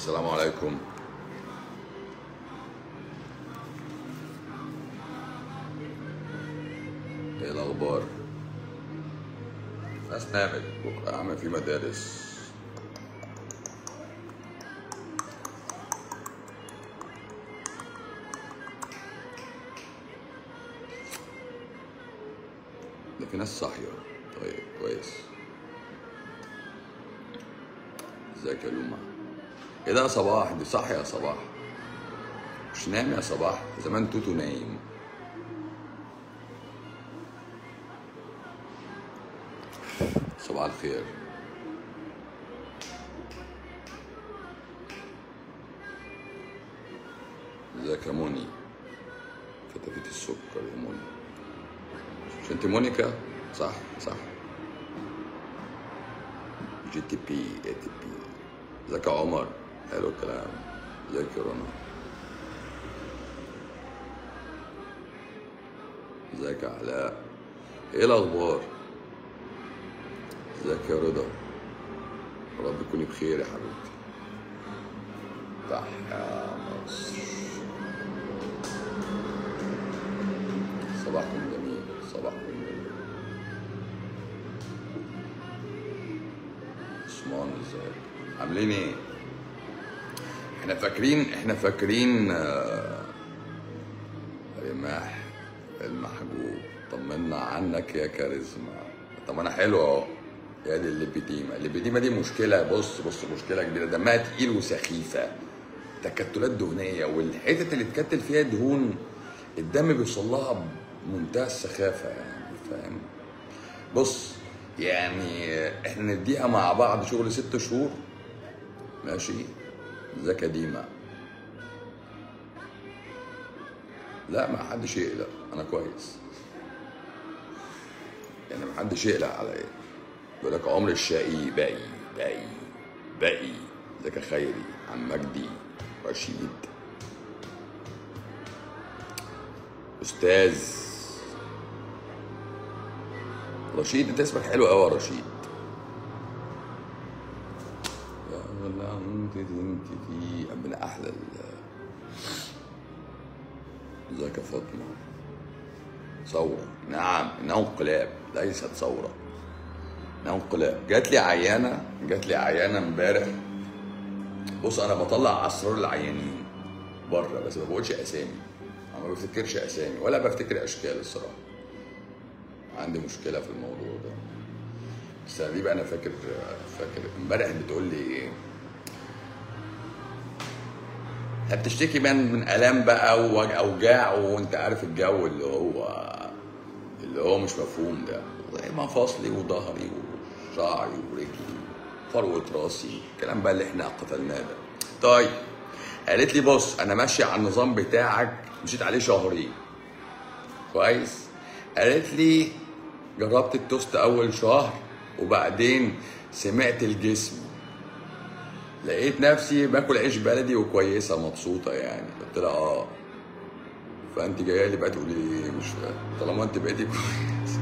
السلام عليكم ايه الاخبار ناس نامت بكره يا عم في مدارس ده في ناس صاحيه طيب كويس ازيك يا لومة ايه ده يا صباح دي صاحيه يا صباح مش نايم يا صباح زمان توتو نايم صباح الخير ازيك يا موني فتافيت السكر يا موني مش انت مونيكا صح صح جي تي بي اي تي بي ازيك يا عمر حلو الكلام ازيك يا رنا ازيك يا علاء ايه الاخبار ازيك يا رضا يا رب تكوني بخير يا حبيبتي تحيا مصر صباحكم جميل صباحكم جميل عثمان ازيك عاملين ايه احنا فاكرين احنا فاكرين آه، رماح المحجوب طمنا عنك يا كاريزما طب انا حلو اهو يا دي الليبيديما الليبيديما دي مشكله بص بص مشكله كبيره دمها تقيل وسخيفه تكتلات دهنيه والحتت اللي اتكتل فيها دهون الدم بيوصل لها بمنتهى السخافه يعني فاهم بص يعني احنا نديها مع بعض شغل ست شهور ماشي ازيك يا ديما لا ما حدش يقلق انا كويس يعني ما حدش يقلق عليا بيقول لك عمر الشقي باقي باقي باقي ازيك يا خيري عم مجدي رشيد استاذ رشيد انت اسمك حلو قوي يا رشيد يا ولا انت انت في من احلى ال- ازيك يا فاطمه ثوره نعم انه انقلاب ليست ثوره انه انقلاب جات لي عيانه جات لي عيانه امبارح بص انا بطلع اسرار العيانين بره بس ما بقولش اسامي انا ما بفتكرش اسامي ولا بفتكر اشكال الصراحه عندي مشكله في الموضوع ده بس دي بقى انا فاكر فاكر امبارح بتقول لي ايه هي بتشتكي من من الام بقى واوجاع وانت عارف الجو اللي هو اللي هو مش مفهوم ده زي مفاصلي وظهري وشعري ورجلي فروه راسي الكلام بقى اللي احنا قتلناه ده طيب قالت لي بص انا ماشيه على النظام بتاعك مشيت عليه شهرين كويس قالت لي جربت التوست اول شهر وبعدين سمعت الجسم لقيت نفسي باكل عيش بلدي وكويسه مبسوطه يعني قلت لها اه فانت جايه لي بقى تقولي لي ايه مش فاهم طالما انت بقيتي كويسه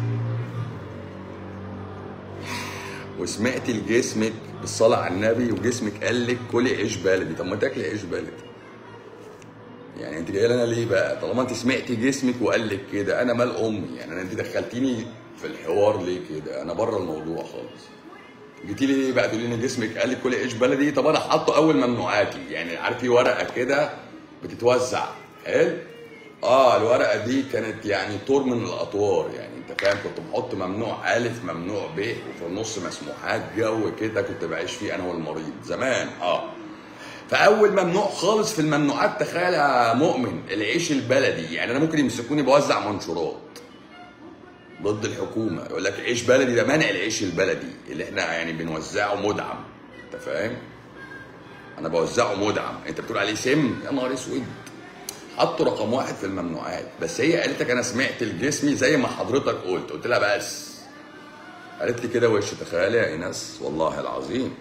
وسمعت لجسمك بالصلاه على النبي وجسمك قال لك كلي عيش بلدي طب ما تاكلي عيش بلدي يعني انت جايه لنا ليه بقى طالما انت سمعتي جسمك وقال لك كده انا مال امي يعني انت دخلتيني في الحوار ليه كده انا بره الموضوع خالص جيتي لي ليه بقى تقولي لي جسمك قال لك كلي عيش بلدي طب انا حاطه اول ممنوعاتي يعني عارف في ورقه كده بتتوزع حلو اه الورقه دي كانت يعني طور من الاطوار يعني انت فاهم كنت بحط ممنوع الف ممنوع ب وفي النص مسموحات جو كده كنت بعيش فيه انا والمريض زمان اه فاول ممنوع خالص في الممنوعات تخيل يا مؤمن العيش البلدي يعني انا ممكن يمسكوني بوزع منشورات ضد الحكومه يقول لك عيش بلدي ده منع العيش البلدي اللي احنا يعني بنوزعه مدعم انت فاهم انا بوزعه مدعم انت بتقول عليه سم يا نهار اسود حطوا رقم واحد في الممنوعات بس هي قالت لك انا سمعت الجسمي زي ما حضرتك قلت قلت لها بس قالت لي كده وش تخيلي يا ايناس والله العظيم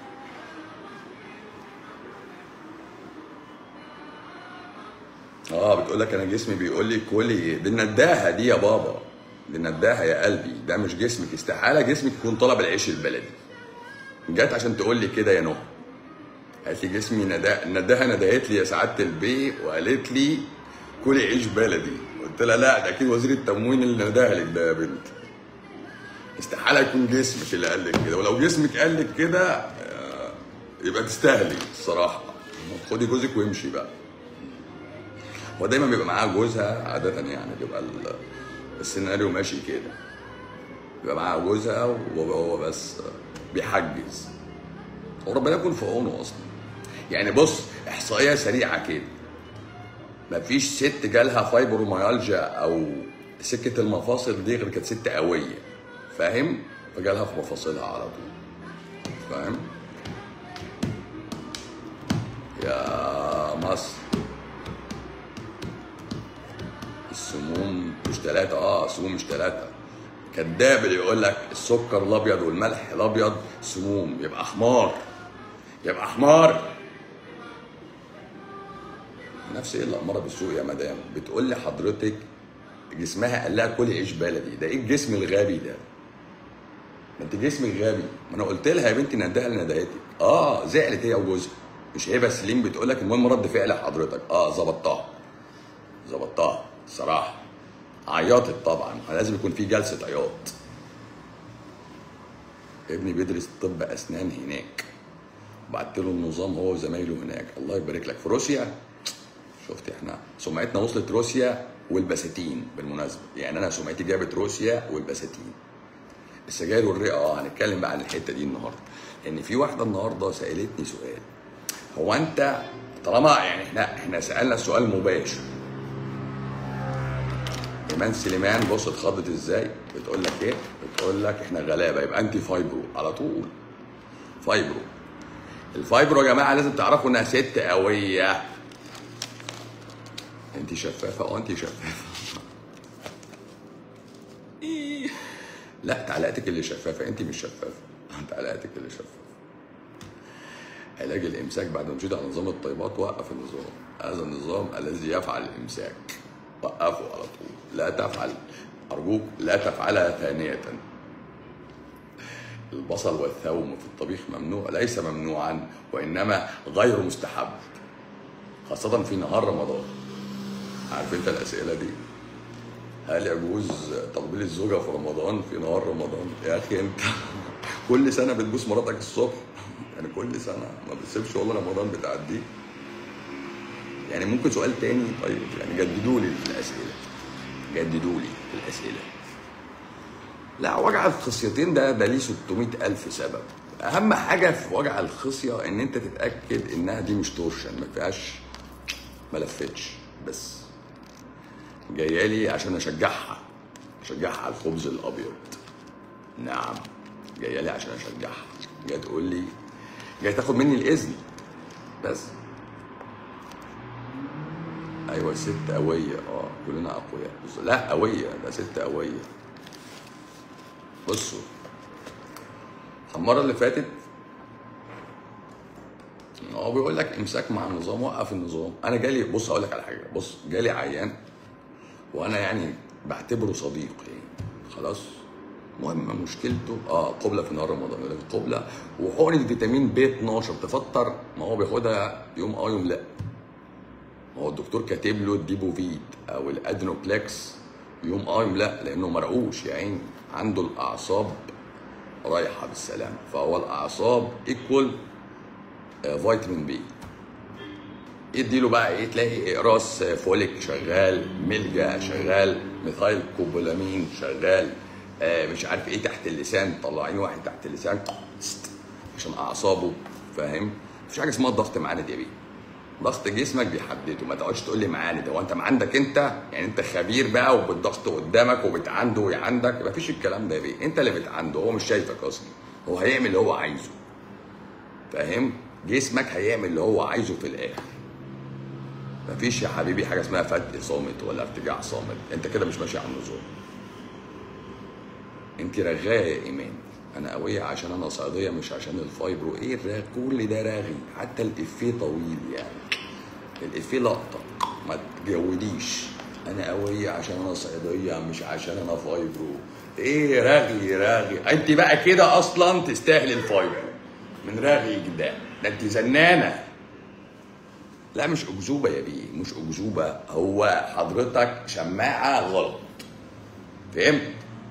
اه بتقول لك انا جسمي بيقول لي كلي دي النداهه دي يا بابا دي النداهه يا قلبي ده مش جسمك استحاله جسمك يكون طلب العيش البلدي جت عشان تقول لي كده يا نهى قالت لي جسمي نداها نداها ندهت لي يا سعاده البي وقالت لي كلي عيش بلدي قلت لها لا ده اكيد وزير التموين اللي نداها لك ده يا بنت استحاله يكون جسمك اللي قال لك كده ولو جسمك قال لك كده آه، يبقى تستاهلي الصراحه خدي جوزك وامشي بقى هو دايما بيبقى معاها جوزها عاده يعني بيبقى ال- السيناريو ماشي كده بيبقى معاها جوزها وهو بس بيحجز وربنا يكون في عونه اصلا يعني بص احصائيه سريعه كده مفيش ست جالها فايبروميالجيا او سكه المفاصل دي غير كانت ست قويه فاهم فجالها في مفاصلها على طول فاهم يا مصر السموم مش ثلاثة اه سموم مش ثلاثة كذاب اللي يقول لك السكر الابيض والملح الابيض سموم يبقى حمار يبقى حمار نفس ايه اللي اماره بالسوق يا مدام بتقول لي حضرتك جسمها قال لها كلي عيش بلدي ده ايه الجسم الغبي ده ما انت جسمك غبي ما انا قلت لها يا بنتي نديها لندهتك اه زعلت هي وجوزها مش هي بس لين بتقول لك المهم رد فعل حضرتك اه ظبطتها ظبطتها الصراحه عيطت طبعا لازم يكون في جلسه عياط ابني بيدرس طب اسنان هناك بعت له النظام هو وزمايله هناك الله يبارك لك في روسيا شفت احنا سمعتنا وصلت روسيا والبساتين بالمناسبه يعني انا سمعتي جابت روسيا والبساتين السجاير والرئه اه هنتكلم بقى عن الحته دي النهارده لان في واحده النهارده سالتني سؤال هو انت طالما يعني احنا احنا سالنا السؤال مباشر ايمان سليمان بص اتخضت ازاي بتقول لك ايه بتقول لك احنا غلابه يبقى انت فايبرو على طول فايبرو الفايبرو يا جماعه لازم تعرفوا انها ست قويه انت شفافه اه انت شفافه إيه. لا تعليقاتك اللي شفافه انت مش شفافه تعليقاتك اللي شفافه علاج الامساك بعد ما مشيت على نظام الطيبات وقف النظام هذا النظام الذي يفعل الامساك وقفه على طول لا تفعل ارجوك لا تفعلها ثانيه البصل والثوم في الطبيخ ممنوع ليس ممنوعا وانما غير مستحب خاصه في نهار رمضان عارف انت الاسئله دي هل يجوز تقبيل الزوجه في رمضان في نهار رمضان يا اخي انت كل سنه بتبوس مراتك الصبح يعني كل سنه ما بتسيبش والله رمضان بتعديه يعني ممكن سؤال تاني طيب يعني جددوا لي في الاسئله جددوا لي في الاسئله لا وجع الخصيتين ده ده ليه 600 الف سبب اهم حاجه في وجع الخصيه ان انت تتاكد انها دي مش تورشن ما فيهاش ما لفتش بس جايه لي عشان اشجعها اشجعها على الخبز الابيض نعم جايه لي عشان اشجعها جايه تقول لي جايه تاخد مني الاذن بس ايوه ست قويه اه كلنا اقوياء بص- لا قويه ده ست قويه بصوا المره اللي فاتت هو بيقول لك امساك مع النظام وقف النظام انا جالي بص اقول لك على حاجه بص جالي عيان وانا يعني بعتبره صديق يعني خلاص المهم مشكلته اه قبله في نهار رمضان يقول لك قبله وحقن فيتامين ب 12 تفطر ما هو بياخدها يوم اه يوم لا ما هو الدكتور كاتب له الديبوفيد او الادنوكليكس يوم اه يوم لا لانه مرعوش يا عيني عنده الاعصاب رايحه بالسلامه فهو الاعصاب ايكوال فيتامين بي يديله بقى ايه تلاقي اقراص فوليك شغال ملجا شغال ميثايل كوبولامين شغال آه مش عارف ايه تحت اللسان طلعين واحد تحت اللسان تست، عشان اعصابه فاهم مفيش حاجه اسمها الضغط معاند يا بيه ضغط جسمك بيحدده ما تقعدش تقول لي معاند هو انت عندك انت يعني انت خبير بقى وبالضغط قدامك وبتعنده وعندك مفيش الكلام ده يا بيه انت اللي بتعنده هو مش شايفك اصلا هو هيعمل اللي هو عايزه فاهم جسمك هيعمل اللي هو عايزه في الاخر مفيش يا حبيبي حاجه اسمها فتق صامت ولا ارتجاع صامت انت كده مش ماشي على النظام انت رغايه يا ايمان انا قويه عشان انا صيديه مش عشان الفايبرو ايه الرغ كل ده راغي حتى الافيه طويل يعني الافيه لقطه ما تجوديش انا قويه عشان انا صيديه مش عشان انا فايبرو ايه رغي رغي انت بقى كده اصلا تستاهل الفايبرو من رغيك ده ده انت زنانه لا مش اكذوبه يا بيه مش اكذوبه هو حضرتك شماعه غلط فهمت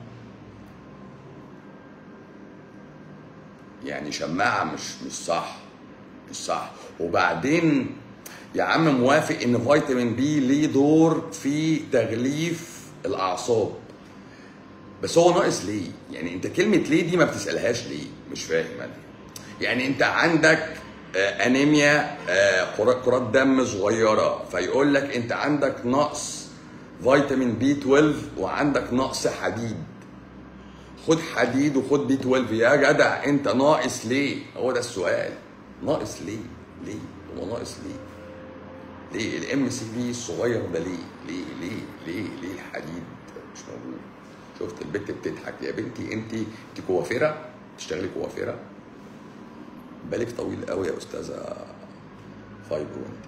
يعني شماعه مش مش صح مش صح وبعدين يا عم موافق ان فيتامين بي ليه دور في تغليف الاعصاب بس هو ناقص ليه يعني انت كلمه ليه دي ما بتسالهاش ليه مش فاهم انا يعني انت عندك آه، انيميا آه، كرات كرات دم صغيره فيقول لك انت عندك نقص فيتامين بي 12 وعندك نقص حديد خد حديد وخد بي 12 يا جدع انت ناقص ليه هو ده السؤال ناقص ليه ليه هو ناقص ليه ليه الام سي في الصغير ده ليه ليه ليه ليه ليه الحديد مش موجود شفت البت بتضحك يا بنتي انت انت كوافيره تشتغلي كوافيره بالك طويل قوي يا استاذه فايبرو انت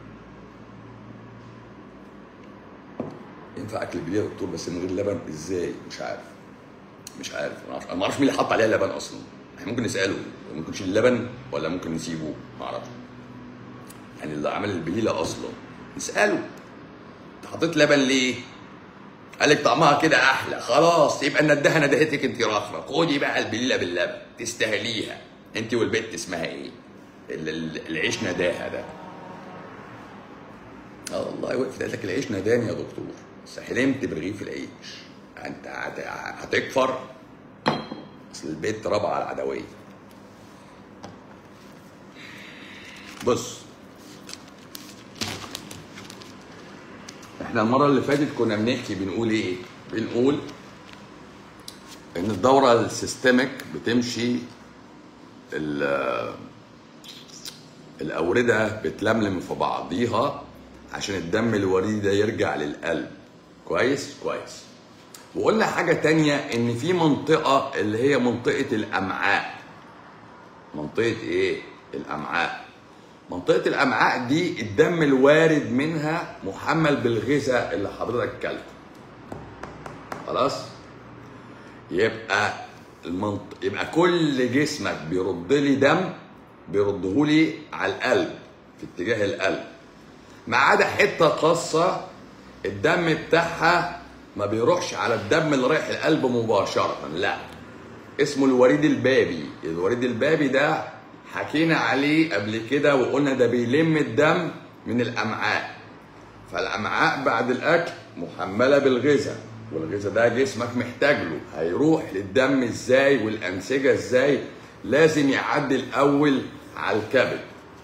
ينفع اكل بليه يا دكتور بس من غير لبن ازاي مش عارف مش عارف انا معرفش- انا ما اعرفش مين اللي حط عليها لبن اصلا احنا ممكن نساله ممكن نشيل اللبن ولا ممكن نسيبه ما اعرفش يعني اللي عمل البليله اصلا نساله انت حطيت لبن ليه قال لك طعمها كده احلى خلاص يبقى ندها ندهتك انت رخرة خدي بقى البليله باللبن تستاهليها انت والبت اسمها ايه ال- ال- العيش نداها ده اه والله وقفت قالت لك العيش نداني يا دكتور بس حلمت برغيف العيش انت هت- هتكفر اصل البيت رابعه على العدويه بص احنا المره اللي فاتت كنا بنحكي بنقول ايه بنقول ان الدوره السيستميك بتمشي ال- الاورده بتلملم في بعضيها عشان الدم الوريدي ده يرجع للقلب كويس كويس وقلنا حاجه تانية ان في منطقه اللي هي منطقه الامعاء منطقه ايه الامعاء منطقه الامعاء دي الدم الوارد منها محمل بالغذاء اللي حضرتك كلته خلاص يبقى المنط... يبقى كل جسمك بيرد لي دم بيرده لي على القلب في اتجاه القلب ما عدا حته خاصه الدم بتاعها ما بيروحش على الدم اللي رايح القلب مباشره لا اسمه الوريد البابي الوريد البابي ده حكينا عليه قبل كده وقلنا ده بيلم الدم من الامعاء فالامعاء بعد الاكل محمله بالغذاء والغذاء ده جسمك محتاج له هيروح للدم ازاي والانسجه ازاي لازم يعدي الاول على الكبد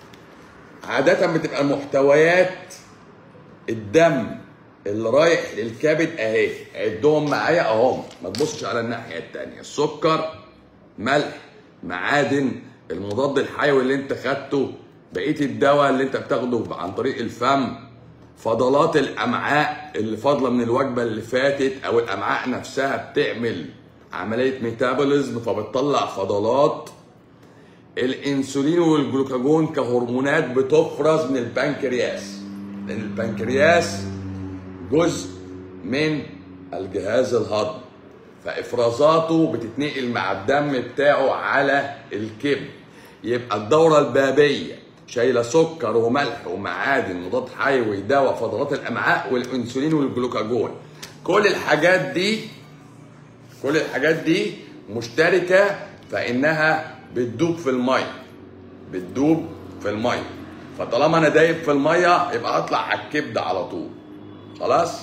عاده بتبقى محتويات الدم اللي رايح للكبد اهي عدهم معايا اهم ما تبصش على الناحيه التانيه السكر ملح معادن المضاد الحيوي اللي انت خدته بقيه الدواء اللي انت بتاخده عن طريق الفم فضلات الامعاء اللي فاضله من الوجبه اللي فاتت او الامعاء نفسها بتعمل عمليه ميتابوليزم فبتطلع فضلات الانسولين والجلوكاجون كهرمونات بتفرز من البنكرياس لان البنكرياس جزء من الجهاز الهضمي فافرازاته بتتنقل مع الدم بتاعه على الكبد يبقى الدوره البابيه شايله سكر وملح ومعادن مضاد حيوي دواء فضلات الامعاء والانسولين والجلوكاجون كل الحاجات دي كل الحاجات دي مشتركه فانها بتدوب في الميه بتدوب في الميه فطالما انا دايب في الميه يبقى اطلع على الكبد على طول خلاص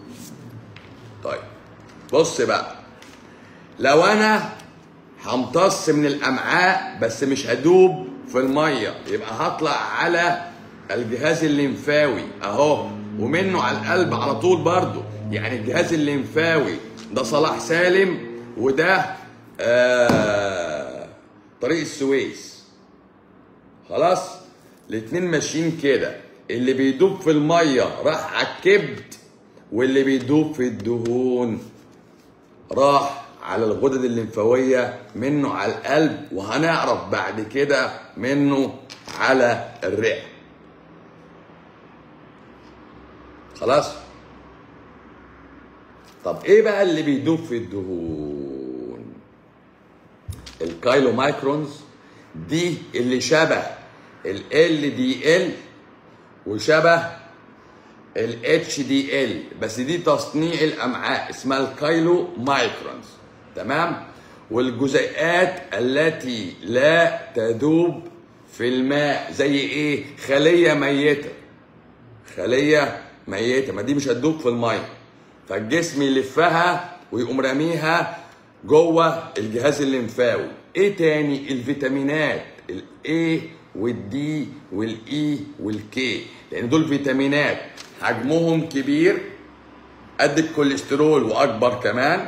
طيب بص بقى لو انا همتص من الامعاء بس مش هدوب في الميه يبقى هطلع على الجهاز الليمفاوي اهو ومنه على القلب على طول برضو يعني الجهاز الليمفاوي ده صلاح سالم وده آه طريق السويس خلاص الاتنين ماشيين كده اللي بيدوب في الميه راح على الكبد واللي بيدوب في الدهون راح على الغدد الليمفاويه منه على القلب وهنعرف بعد كده منه على الرئه خلاص طب ايه بقى اللي بيدوب في الدهون الكايلو مايكرونز دي اللي شبه ال ال دي ال وشبه ال اتش دي ال بس دي تصنيع الامعاء اسمها الكايلو مايكرونز تمام والجزيئات التي لا تذوب في الماء زي ايه خليه ميته خليه ميته ما دي مش هتدوب في الميه فالجسم يلفها ويقوم راميها جوه الجهاز الليمفاوي ايه تاني الفيتامينات الاي والدي والاي والكي لان دول فيتامينات حجمهم كبير قد الكوليسترول واكبر كمان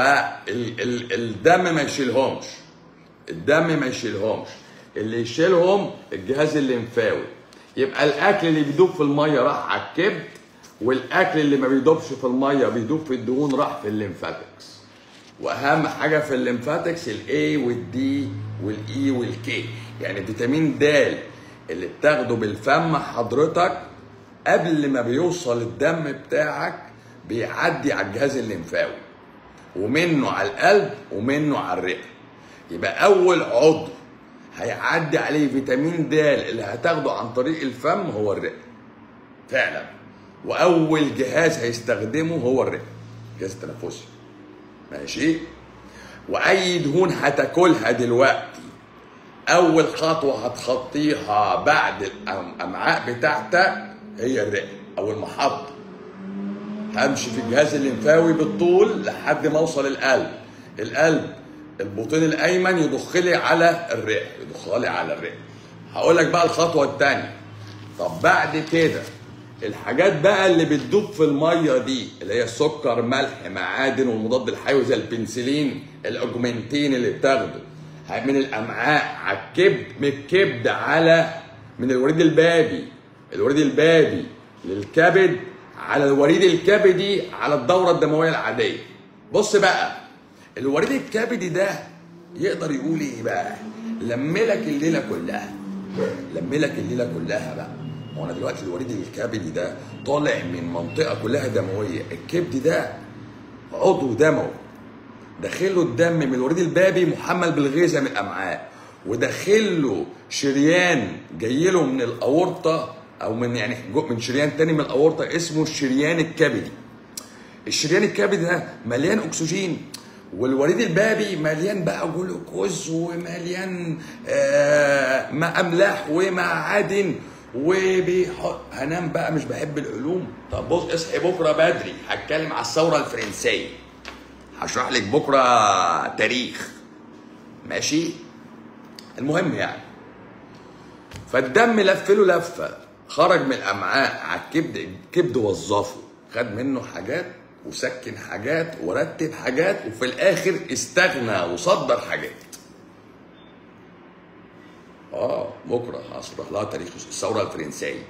فالدم ما يشيلهمش الدم ما يشيلهمش اللي يشيلهم الجهاز الليمفاوي يبقى الاكل اللي بيدوب في الميه راح على الكبد والاكل اللي ما بيدوبش في الميه بيدوب في الدهون راح في الليمفاتكس واهم حاجه في الليمفاتكس الاي والدي والاي والكي يعني فيتامين د اللي بتاخده بالفم حضرتك قبل ما بيوصل الدم بتاعك بيعدي على الجهاز الليمفاوي ومنه على القلب ومنه على الرئه يبقى اول عضو هيعدي عليه فيتامين د اللي هتاخده عن طريق الفم هو الرئه فعلا واول جهاز هيستخدمه هو الرئه الجهاز التنفسي ماشي واي دهون هتاكلها دلوقتي اول خطوه هتخطيها بعد الامعاء بتاعتك هي الرئه او المحطه همشي في الجهاز الليمفاوي بالطول لحد ما اوصل القلب القلب البطين الايمن يضخ لي على الرئه يضخ لي على الرئه هقول لك بقى الخطوه الثانيه طب بعد كده الحاجات بقى اللي بتدوب في الميه دي اللي هي السكر ملح معادن والمضاد الحيوي زي البنسلين الاوجمنتين اللي بتاخده من الامعاء على الكبد من الكبد على من الوريد البابي الوريد البابي للكبد على الوريد الكبدي على الدورة الدموية العادية بص بقى الوريد الكبدي ده يقدر يقول ايه بقى لملك الليلة كلها لملك الليلة كلها بقى هو انا دلوقتي الوريد الكبدي ده طالع من منطقة كلها دموية الكبد ده عضو دموي داخله الدم من الوريد البابي محمل بالغذاء من الامعاء وداخله شريان جاي له من الاورطه او من يعني من شريان تاني من الاورطه اسمه الشريان الكبدي الشريان الكبدي ده مليان اكسجين والوريد البابي مليان بقى جلوكوز ومليان آه ما املاح ومعادن وبيحط هنام بقى مش بحب العلوم طب بص اصحي بكره بدري هتكلم على الثوره الفرنسيه هشرح لك بكره تاريخ ماشي المهم يعني فالدم لف له لفه خرج من الامعاء على الكبد الكبد وظفه خد منه حاجات وسكن حاجات ورتب حاجات وفي الاخر استغنى وصدر حاجات اه بكره هشرح لها تاريخ الثوره الفرنسيه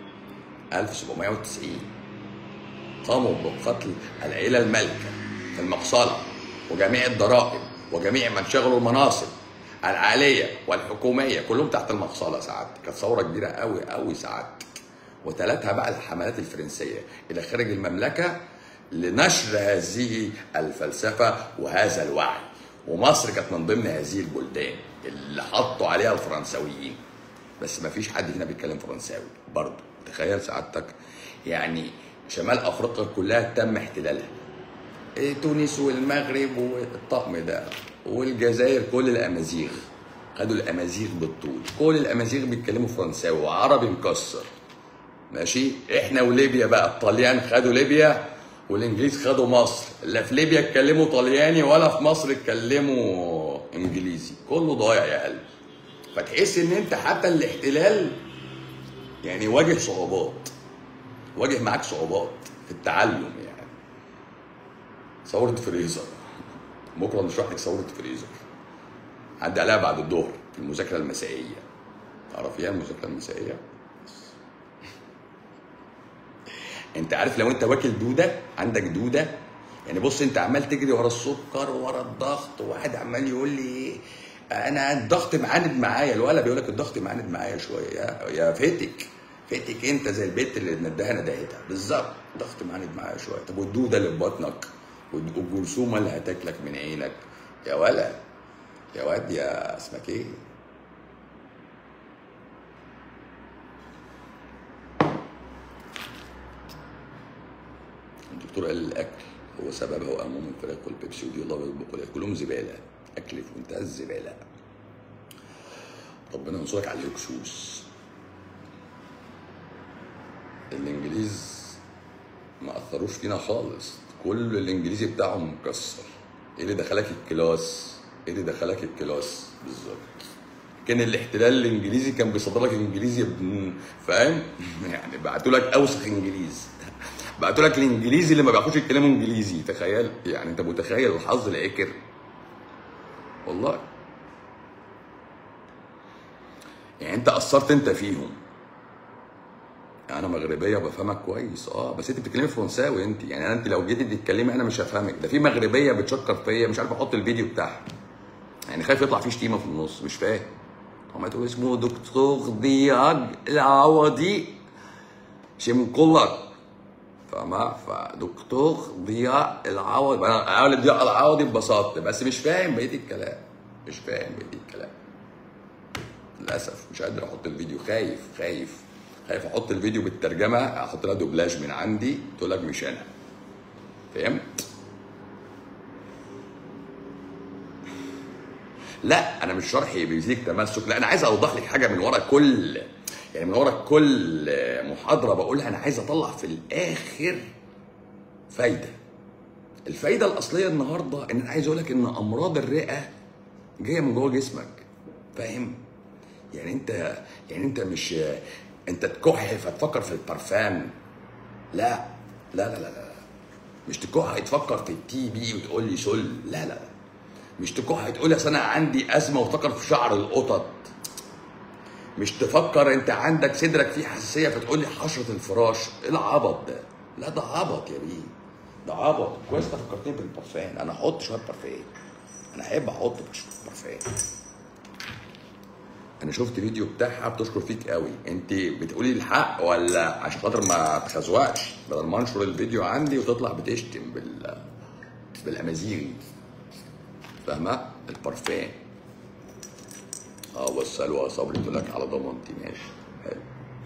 1790 قاموا بقتل العيله المالكه في المقصله وجميع الضرائب وجميع من شغلوا المناصب العاليه والحكوميه كلهم تحت المقصله ساعات كانت ثوره كبيره قوي قوي ساعات وتلتها بقى الحملات الفرنسيه الى خارج المملكه لنشر هذه الفلسفه وهذا الوعي ومصر كانت من ضمن هذه البلدان اللي حطوا عليها الفرنساويين بس ما فيش حد هنا بيتكلم فرنساوي برضه تخيل سعادتك يعني شمال افريقيا كلها تم احتلالها إيه تونس والمغرب والطقم ده والجزائر كل الامازيغ خدوا الامازيغ بالطول كل الامازيغ بيتكلموا فرنساوي وعربي مكسر ماشي احنا وليبيا بقى الطليان خدوا ليبيا والانجليز خدوا مصر لا في ليبيا اتكلموا طلياني ولا في مصر اتكلموا انجليزي كله ضايع يا قلبي فتحس ان انت حتى الاحتلال يعني واجه صعوبات واجه معاك صعوبات في التعلم يعني ثورة فريزر بكره نشرح لك ثورة فريزر عدي عليها بعد الظهر في المذاكرة المسائية تعرف ايه المذاكرة المسائية؟ انت عارف لو انت واكل دوده عندك دوده يعني بص انت عمال تجري ورا السكر ورا الضغط وواحد عمال يقول لي انا الضغط معاند معايا الولد بيقول لك الضغط معاند معايا شويه يا يا فتك فتك انت زي البت اللي نداها ندهتها بالظبط الضغط معاند معايا شويه طب والدوده اللي في بطنك والجرثومه اللي هتاكلك من عينك يا ولد يا واد يا اسمك ايه الدكتور قال الاكل هو سببه امام الفراخ والبيبسي ودي الله بيطبخ كلهم زباله اكل في منتهى الزباله ربنا ينصرك على الهكسوس الانجليز ما اثروش فينا خالص كل الانجليزي بتاعهم مكسر ايه اللي دخلك الكلاس ايه اللي دخلك الكلاس بالظبط كان الاحتلال الانجليزي كان بيصدر لك انجليزي ابن فاهم يعني بعتوا لك اوسخ انجليزي بعتوا لك الانجليزي اللي ما بيعرفوش يتكلموا انجليزي تخيل يعني انت متخيل الحظ العكر والله يعني انت اثرت انت فيهم انا مغربيه وبفهمك كويس اه بس انت بتتكلمي فرنساوي انت يعني انت لو جيتي تتكلمي انا مش هفهمك ده في مغربيه بتشكر فيا مش عارف احط الفيديو بتاعها يعني خايف يطلع فيه شتيمه في النص مش فاهم هما تقول اسمه دكتور دياج العوضي شمكلك فاهمة فدكتور ضياء العوضي انا اقول ضياء العوضي اتبسطت بس مش فاهم بقيه الكلام مش فاهم بقيه الكلام للاسف مش قادر احط الفيديو خايف خايف خايف احط الفيديو بالترجمه احط لها دوبلاج من عندي تقول لك مش انا فهمت لا انا مش شرحي بيزيك تمسك لا انا عايز اوضح لك حاجه من ورا كل يعني من ورا كل محاضره بقولها انا عايز اطلع في الاخر فايده الفايده الاصليه النهارده ان انا عايز اقول لك ان امراض الرئه جايه من جوه جسمك فاهم يعني انت يعني انت مش انت تكح فتفكر في البرفان لا لا لا لا, لا. مش تكح تفكر في التي بي وتقول لي سل لا لا مش تكح تقول لي اصل انا عندي ازمه وتفكر في شعر القطط مش تفكر انت عندك صدرك فيه حساسيه فتقول لي حشره الفراش ايه العبط ده لا ده عبط يا بيه ده عبط كويس انت فكرتني بالبرفان انا احط شويه برفان انا احب احط برفان انا شفت فيديو بتاعها بتشكر فيك قوي انت بتقولي الحق ولا عشان خاطر ما تخزوقش بدل ما انشر الفيديو عندي وتطلع بتشتم بال بالامازيغي فاهمه البرفان اه والسلوى صبري تقول لك على ضمانتي ماشي حلو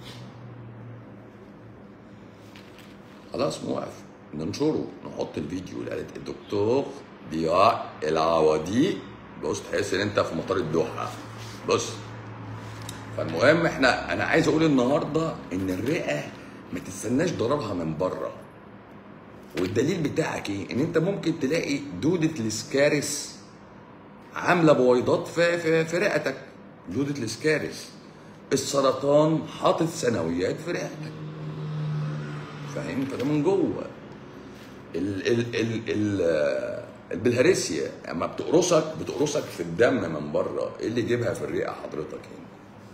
خلاص موقف ننشره نحط الفيديو اللي قالت الدكتور ضياء العوضي بص تحس ان انت في مطار الدوحه بص فالمهم احنا انا عايز اقول النهارده ان الرئه ما تستناش ضررها من بره والدليل بتاعك ايه؟ ان انت ممكن تلاقي دوده الاسكارس عامله بويضات في في, في رئتك دوده الاسكارس السرطان حاطط ثانويات في رئتك فاهم فده من جوه ال ال ال ال البلهارسيا اما بتقرصك بتقرصك في الدم من بره ايه اللي جيبها في الرئه حضرتك هنا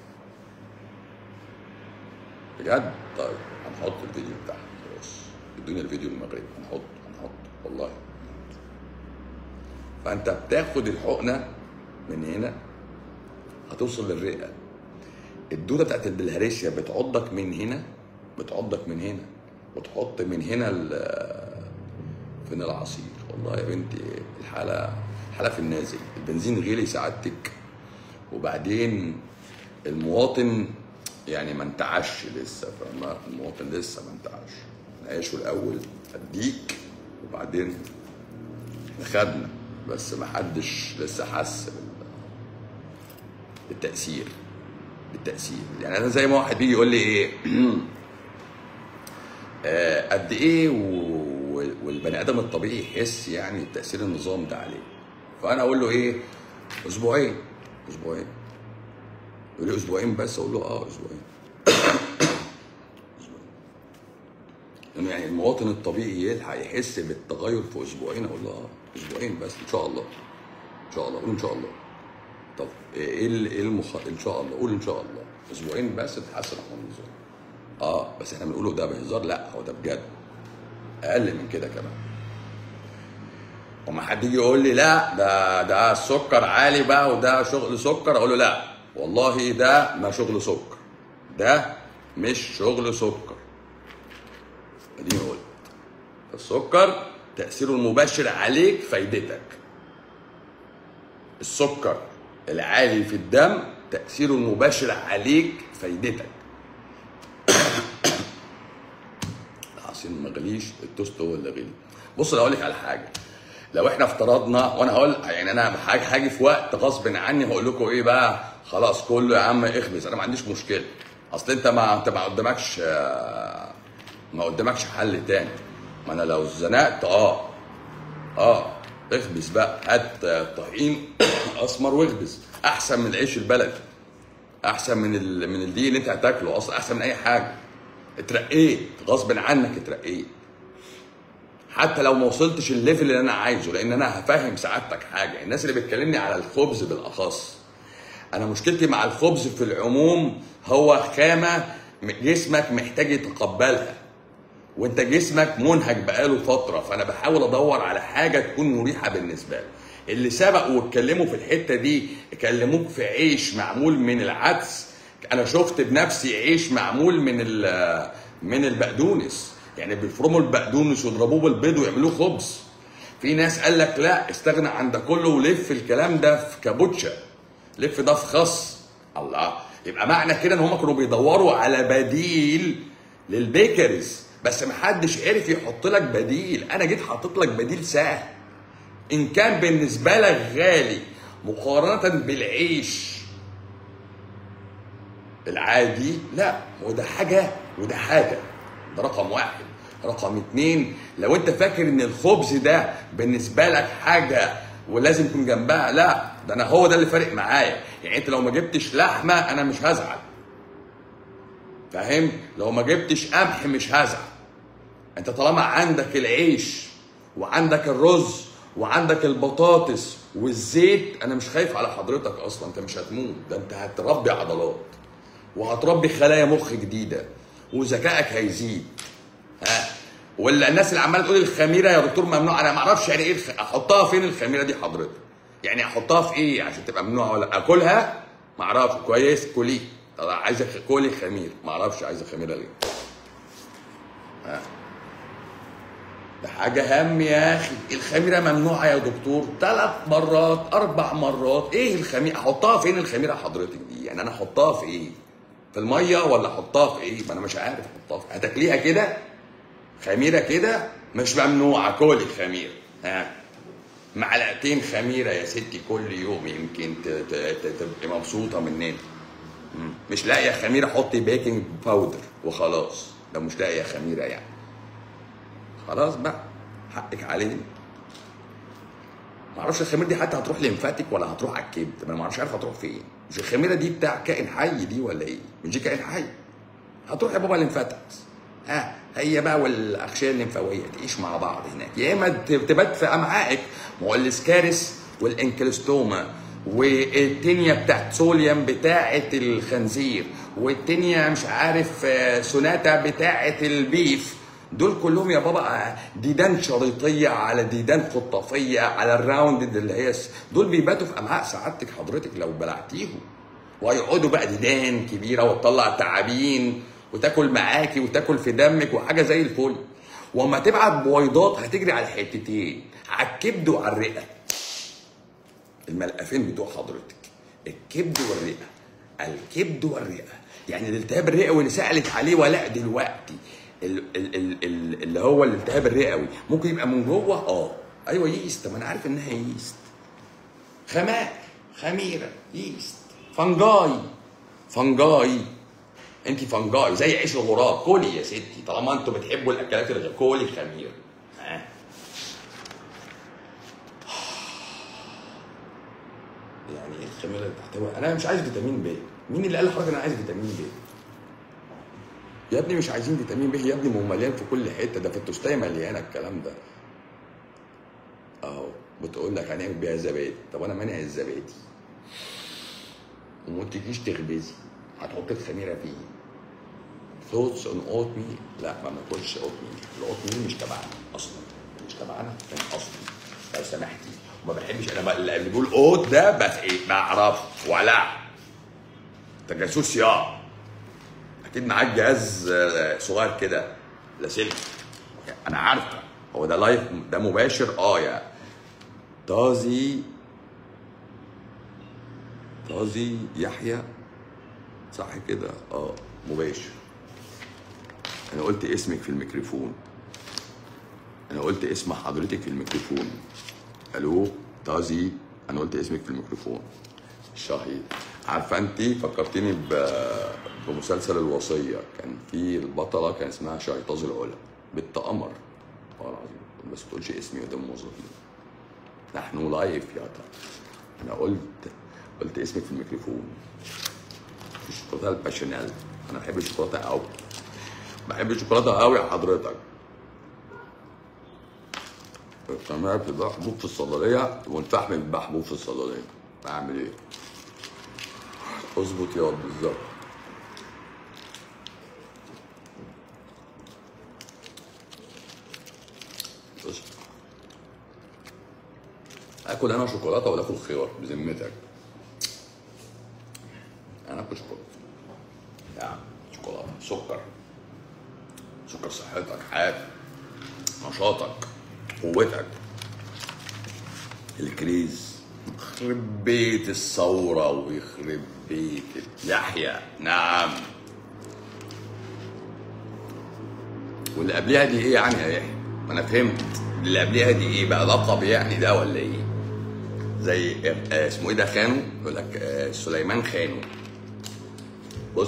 بجد طيب هنحط الفيديو بتاعها خلاص ادوني الفيديو المغربي هنحط هنحط والله هنحط. فانت بتاخد الحقنه من هنا هتوصل للرئه الدوده بتاعت البلهارسيا بتعضك من هنا بتعضك من هنا وتحط من هنا فين العصير والله يا بنتي الحاله الحاله في النازل البنزين غلي سعادتك وبعدين المواطن يعني ما انتعش لسه فاهمة المواطن لسه ما انتعش نعيشه الاول اديك وبعدين خدنا بس ما حدش لسه حس بالتاثير بالتاثير يعني انا زي ما واحد بيجي يقول لي ايه قد ايه والبني ادم الطبيعي يحس يعني تاثير النظام ده عليه فانا اقول له ايه اسبوعين اسبوعين يقول لي اسبوعين بس اقول له اه اسبوعين اسبوعين يعني المواطن الطبيعي يلحق يحس بالتغير في اسبوعين اقول له اه اسبوعين بس ان شاء الله ان شاء الله قول ان شاء الله طب ايه ايه المخ ان شاء الله قول ان شاء الله اسبوعين بس تتحسن احنا النظام اه بس احنا بنقوله ده بهزار لا هو ده بجد اقل من كده كمان وما حد يجي يقول لي لا ده ده السكر عالي بقى وده شغل سكر اقول له لا والله ده ما شغل سكر ده مش شغل سكر اديني قلت السكر تاثيره المباشر عليك فايدتك السكر العالي في الدم تاثيره المباشر عليك فايدتك بالعكس ان ما غليش التوست هو اللي غلي بص انا اقول لك على حاجه لو احنا افترضنا وانا هقول يعني انا هاجي هاجي في وقت غصب عني هقول لكم ايه بقى خلاص كله يا عم اخبز انا ما عنديش مشكله اصل انت ما انت ما قدامكش آه، ما قدامكش حل تاني ما انا لو اتزنقت اه اه اخبز بقى هات آه، طحين اسمر واخبز احسن من العيش البلدي احسن من ال... من الدقيق اللي انت هتاكله اصلا احسن من اي حاجه اترقيت غصب عنك اترقيت حتى لو ما وصلتش الليفل اللي انا عايزه لان انا هفهم سعادتك حاجه الناس اللي بتكلمني على الخبز بالاخص انا مشكلتي مع الخبز في العموم هو خامه جسمك محتاج يتقبلها وانت جسمك منهج بقاله فتره فانا بحاول ادور على حاجه تكون مريحه بالنسبه له اللي سبقوا واتكلموا في الحته دي كلموك في عيش معمول من العدس انا شفت بنفسي عيش معمول من ال- من البقدونس يعني بيفرموا البقدونس ويضربوه بالبيض ويعملوه خبز في ناس قال لك لا استغنى عن ده كله ولف الكلام ده في كابوتشا لف ده في خس الله يبقى معنى كده ان هم كانوا بيدوروا على بديل للبيكرز بس محدش عرف يحط لك بديل انا جيت حاطط لك بديل سهل ان كان بالنسبه لك غالي مقارنه بالعيش العادي لا وده حاجه وده حاجه ده رقم واحد رقم اتنين لو انت فاكر ان الخبز ده بالنسبه لك حاجه ولازم يكون جنبها لا ده انا هو ده اللي فارق معايا يعني انت لو ما جبتش لحمه انا مش هزعل فاهم لو ما جبتش قمح مش هزعل انت طالما عندك العيش وعندك الرز وعندك البطاطس والزيت انا مش خايف على حضرتك اصلا انت مش هتموت ده انت هتربي عضلات وهتربي خلايا مخ جديده وذكائك هيزيد ها ولا الناس اللي عماله تقول الخميره يا دكتور ممنوع انا ما اعرفش يعني ايه الخ... احطها فين الخميره دي حضرتك يعني احطها في ايه عشان تبقى ممنوعه ولا اكلها ما اعرفش كويس كلي طب عايزه خ- كلي خمير ما اعرفش عايزه خميره ليه ها ده حاجة هم يا أخي الخميرة ممنوعة يا دكتور ثلاث مرات أربع مرات إيه الخميرة أحطها فين الخميرة حضرتك دي يعني أنا أحطها في إيه في المية ولا أحطها في إيه ما أنا مش عارف أحطها في هتاكليها كده خميرة كده مش ممنوعة كلي خميرة ها معلقتين خميرة يا ستي كل يوم يمكن ت- ت- ت- تبقي مبسوطة مننا مم. مش لاقية خميرة حطي بيكنج باودر وخلاص لو مش لاقية خميرة يعني خلاص بقى حقك علينا ما اعرفش الخميره دي حتى هتروح لمفاتك ولا هتروح على الكبد ما انا ما اعرفش عارف هتروح فين مش الخميره دي بتاع كائن حي دي ولا ايه مش دي كائن حي هتروح يا بابا لمفاتك ها هي بقى والاغشيه الليمفاويه تعيش مع بعض هناك يا اما ت- تبات في امعائك ما هو الاسكارس والانكلستوما والتينيا بتاعت سوليوم بتاعت الخنزير والتينيا مش عارف آه، سوناتا بتاعت البيف دول كلهم يا بابا آه، ديدان شريطيه على ديدان خطافيه على الراوند اللي هي س- دول بيباتوا في امعاء سعادتك حضرتك لو بلعتيهم وهيقعدوا بقى ديدان كبيره وتطلع تعابين وتاكل معاكي وتاكل في دمك وحاجه زي الفل واما تبعت بويضات هتجري على حتتين على الكبد وعلى الرئه الملقفين بتوع حضرتك الكبد والرئه الكبد والرئه يعني الالتهاب الرئوي اللي سالت عليه ولا دلوقتي ال- ال- ال- ال- اللي هو الالتهاب الرئوي ممكن يبقى من جوه اه ايوه ييست ما انا عارف انها ييست خماء خميره ييست فنجاي فنجاي انت فنجاي زي عيش الغراب كلي يا ستي طالما انتوا بتحبوا الاكلات الغ... كلي خميره ها يعني ايه الخميره اللي بتحتوي انا مش عايز فيتامين ب مين اللي قال لحضرتك انا عايز فيتامين ب يا ابني مش عايزين فيتامين ب يا ابني ما هو مليان في كل حته ده في التوستايه مليانه الكلام ده اهو بتقول لك هنعمل بيها زبادي طب انا مانع الزبادي وما تجيش تخبزي هتحط الخميره فيه ثوتس اون اوت ميل لا ما بناكلش اوت ميل الاوت ميل مش تبعنا اصلا مش تبعنا من اصلا لو سمحتي وما بحبش انا بقى اللي بيقول اوت ده بس ايه بعرفه ولا تجسس يا اكيد معاك جهاز آه، صغير كده لاسلكي يعني انا عارفه هو ده لايف ده مباشر اه يا طازي طازي يحيى صح كده اه مباشر انا قلت اسمك في الميكروفون انا قلت اسم حضرتك في الميكروفون الو تازي انا قلت اسمك في الميكروفون شهيد عارفه انت فكرتني ب- بمسلسل الوصيه كان في البطله كان اسمها شيطاز العلا بنت قمر والله العظيم بس ما تقولش اسمي قدام الموظفين نحن لايف يا ترى انا قلت قلت اسمك في الميكروفون الشوكولاته الباشونيل انا بحب الشوكولاته قوي بحب الشوكولاته قوي يا حضرتك القناة بتبقى حبوب في الصيدلية والفحم بيبقى حبوب في الصيدلية أعمل إيه؟ اظبط ياض بالظبط بص اكل انا شوكولاته ولا اكل خيار بذمتك انا اكل شوكولاته يعني شوكولاته سكر سكر صحتك حياتك نشاطك قوتك الكريز يخرب بيت الثورة ويخرب بيت يحيى نعم واللي قبلها دي ايه يعني يا يحيى؟ ما انا فهمت اللي قبلها دي ايه بقى لقب يعني ده ولا ايه؟ زي آه، اسمه ايه ده خانو؟ يقول لك آه، سليمان خانو بص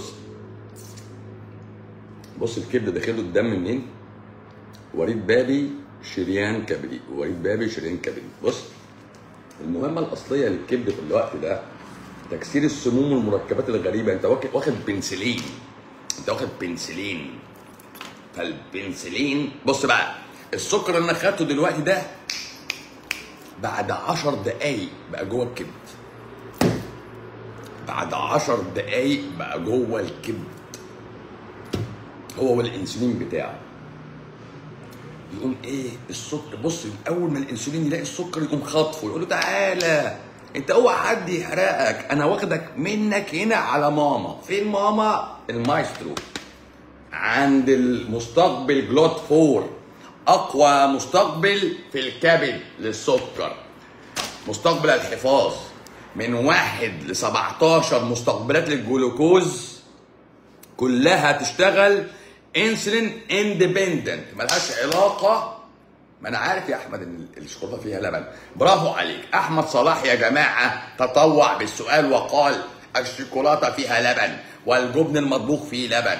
بص الكبده داخله الدم منين؟ وريد بابي شريان كبري وريد بابي شريان كبري بص المهمه الاصليه للكبد في الوقت ده تكسير السموم والمركبات الغريبه انت واخد واخد بنسلين انت واخد بنسلين فالبنسلين بص بقى السكر اللي انا خدته دلوقتي ده بعد عشر دقايق بقى جوه الكبد بعد عشر دقايق بقى جوه الكبد هو والانسولين بتاعه يقوم ايه السكر بص اول ما الانسولين يلاقي السكر يقوم خاطفه يقول له تعالى انت اوعى حد يحرقك انا واخدك منك هنا على ماما فين ماما المايسترو عند المستقبل جلوت فور اقوى مستقبل في الكبد للسكر مستقبل الحفاظ من واحد ل 17 مستقبلات للجلوكوز كلها تشتغل انسولين اندبندنت ملهاش علاقه ما انا عارف يا احمد ان الشوكولاته فيها لبن برافو عليك احمد صلاح يا جماعه تطوع بالسؤال وقال الشوكولاته فيها لبن والجبن المطبوخ فيه لبن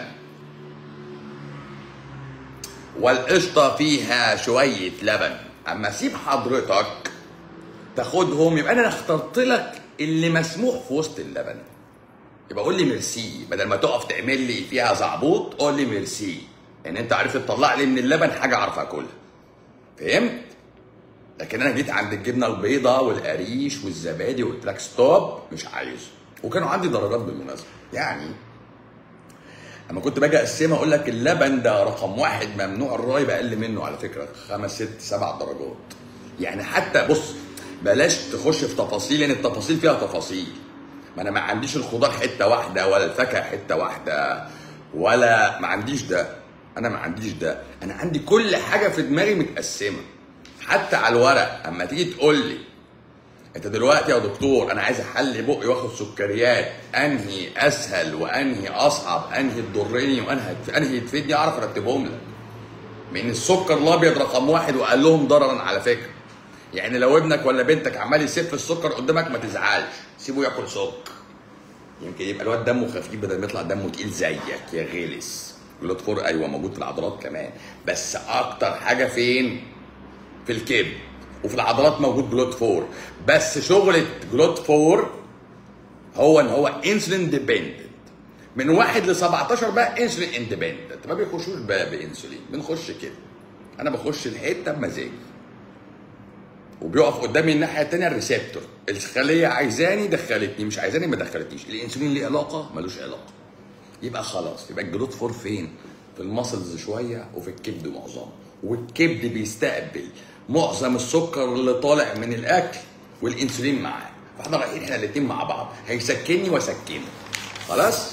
والقشطه فيها شويه لبن اما سيب حضرتك تاخدهم يبقى انا اخترت لك اللي مسموح في وسط اللبن يبقى قول لي ميرسي بدل ما تقف تعمل لي فيها زعبوط قول لي ميرسي ان انت عرفت تطلع لي من اللبن حاجه اعرف اكلها فهمت لكن انا جيت عند الجبنه البيضاء والقريش والزبادي وقلت لك ستوب مش عايز وكانوا عندي درجات بالمناسبه يعني اما كنت باجي اقسمها اقول لك اللبن ده رقم واحد ممنوع الرايب اقل منه على فكره خمس ست سبع درجات يعني حتى بص بلاش تخش في تفاصيل لان التفاصيل فيها تفاصيل ما انا ما عنديش الخضار حته واحده ولا الفاكهه حته واحده ولا ما عنديش ده انا ما عنديش ده انا عندي كل حاجه في دماغي متقسمه حتى على الورق اما تيجي تقول لي انت دلوقتي يا دكتور انا عايز احلي بقي واخد سكريات انهي اسهل وانهي اصعب انهي تضرني وانهي انهي تفيدني اعرف ارتبهم لك من السكر الابيض رقم واحد وقال لهم ضررا على فكره يعني لو ابنك ولا بنتك عمال يسف السكر قدامك ما تزعلش سيبه ياكل سكر يمكن يبقى الواد دمه خفيف بدل ما يطلع دمه تقيل زيك يا غلس جلوت فور ايوه موجود في العضلات كمان بس اكتر حاجه فين في الكبد وفي العضلات موجود جلوت فور بس شغلة جلوت فور هو ان هو انسولين ديبندنت من واحد ل 17 بقى انسولين اندبندنت ما بيخشوش بقى بانسولين بنخش كده انا بخش الحته بمزاجي وبيقف قدامي الناحيه الثانيه الريسبتور الخليه عايزاني دخلتني مش عايزاني ما دخلتنيش الانسولين ليه علاقه ملوش علاقه يبقى خلاص يبقى الجلوت فور فين في المسلز شويه وفي الكبد معظمه والكبد بيستقبل معظم السكر اللي طالع من الاكل والانسولين معاه فاحنا رايحين احنا الاثنين مع بعض هيسكني واسكنه خلاص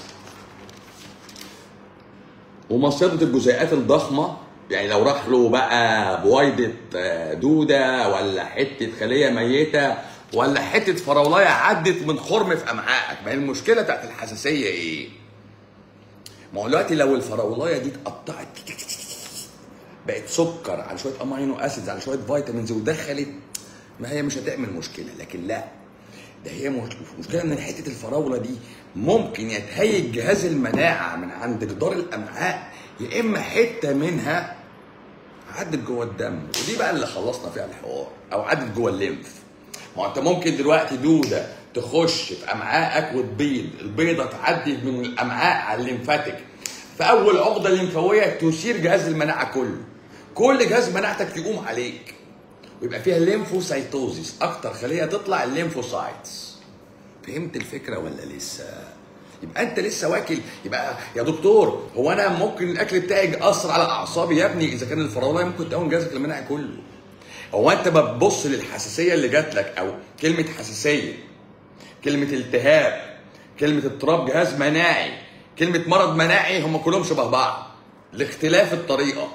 ومصيدة الجزيئات الضخمة يعني لو راح له بقى بويضة آه، دودة ولا حتة خلية ميتة ولا حتة فراولاية عدت من خرم في أمعائك ما هي المشكلة بتاعت الحساسية إيه؟ ما هو دلوقتي لو الفراولاية دي اتقطعت بقت سكر على شويه امينو اسيدز على شويه فيتامينز ودخلت ما هي مش هتعمل مشكله لكن لا ده هي مش- مشكله ان حته الفراوله دي ممكن يتهيج جهاز المناعه من عند جدار الامعاء يا اما حته منها عدت جوه الدم ودي بقى اللي خلصنا فيها الحوار او عدت جوه الليمف ما هو انت ممكن دلوقتي دوده تخش في امعائك وتبيض البيضه تعدي من الامعاء على الليمفاتيك في اول عقده ليمفاويه تثير جهاز المناعه كله كل جهاز مناعتك يقوم عليك ويبقى فيها ليمفوسايتوزيس اكتر خليه تطلع الليمفوسايتس فهمت الفكره ولا لسه يبقى انت لسه واكل يبقى يا دكتور هو انا ممكن الاكل بتاعي ياثر على اعصابي يا ابني اذا كان الفراوله ممكن تقوم جهازك المناعي كله هو انت بتبص للحساسيه اللي جات لك او كلمه حساسيه كلمه التهاب كلمه اضطراب جهاز مناعي كلمه مرض مناعي هم كلهم شبه بعض لاختلاف الطريقه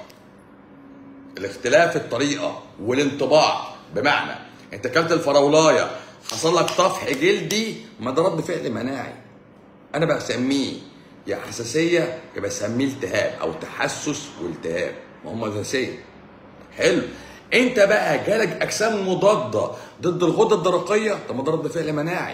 الاختلاف الطريقه والانطباع بمعنى انت اكلت الفراولايه حصل لك طفح جلدي ما ده رد فعل مناعي انا بسميه يا حساسيه يا بسميه التهاب او تحسس والتهاب ما هم اساسيه حلو انت بقى جالك اجسام مضاده ضد الغده الدرقيه طب ما ده رد فعل مناعي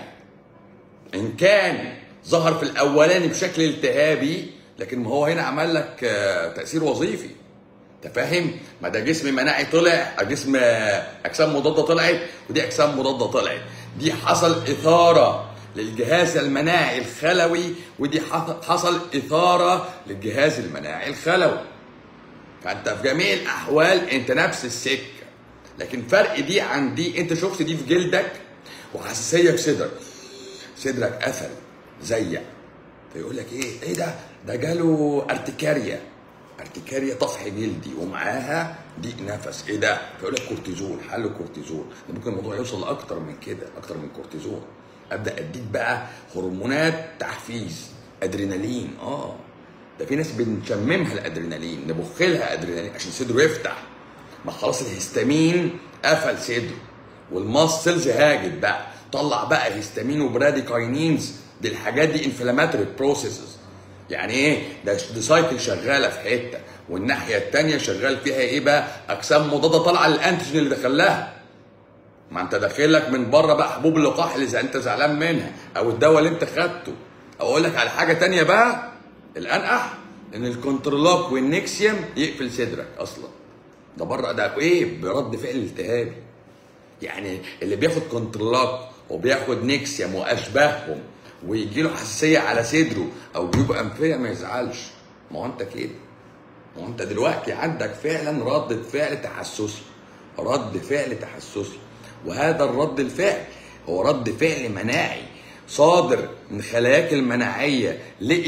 ان كان ظهر في الاولاني بشكل التهابي لكن ما هو هنا عمل لك آه، تاثير وظيفي انت فاهم ما ده جسم مناعي طلع جسم آه، اجسام مضاده طلعت ودي اجسام مضاده طلعت دي حصل اثاره للجهاز المناعي الخلوي ودي حص- حصل اثاره للجهاز المناعي الخلوي فانت في جميع الاحوال انت نفس السكه لكن فرق دي عن دي انت شفت دي في جلدك وحساسيه في صدرك صدرك قفل زيق فيقول لك ايه ايه ده ده جاله ارتكاريا ارتكاريا طفح جلدي ومعاها ضيق نفس ايه ده فيقول لك كورتيزون حل كورتيزون ده ممكن الموضوع يوصل لاكتر من كده اكتر من كورتيزون ابدا اديك بقى هرمونات تحفيز ادرينالين اه ده في ناس بنشممها الادرينالين نبخ لها ادرينالين عشان صدره يفتح ما خلاص الهستامين قفل صدره والماسلز هاجت بقى طلع بقى هيستامين وبراديكاينينز دي الحاجات دي انفلاماتوري بروسيسز يعني ايه ده دي سايكل شغاله في حته والناحيه الثانيه شغال فيها ايه بقى اجسام مضاده طالعه للانتيجين اللي دخلها ما انت داخل لك من بره بقى حبوب اللقاح اللي زي انت زعلان منها او الدواء اللي انت خدته او اقول لك على حاجه تانية بقى الانقح ان الكونترلوك والنكسيوم يقفل صدرك اصلا ده بره ده ايه برد فعل التهابي يعني اللي بياخد كونترلوك وبياخد نكسيوم واشباههم ويجي له حساسيه على صدره او جيوب انفيه ما يزعلش ما هو انت كده ما هو انت دلوقتي عندك فعلا ردة فعل تحسسي رد فعل تحسسي وهذا الرد الفعل هو رد فعل مناعي صادر من خلاياك المناعية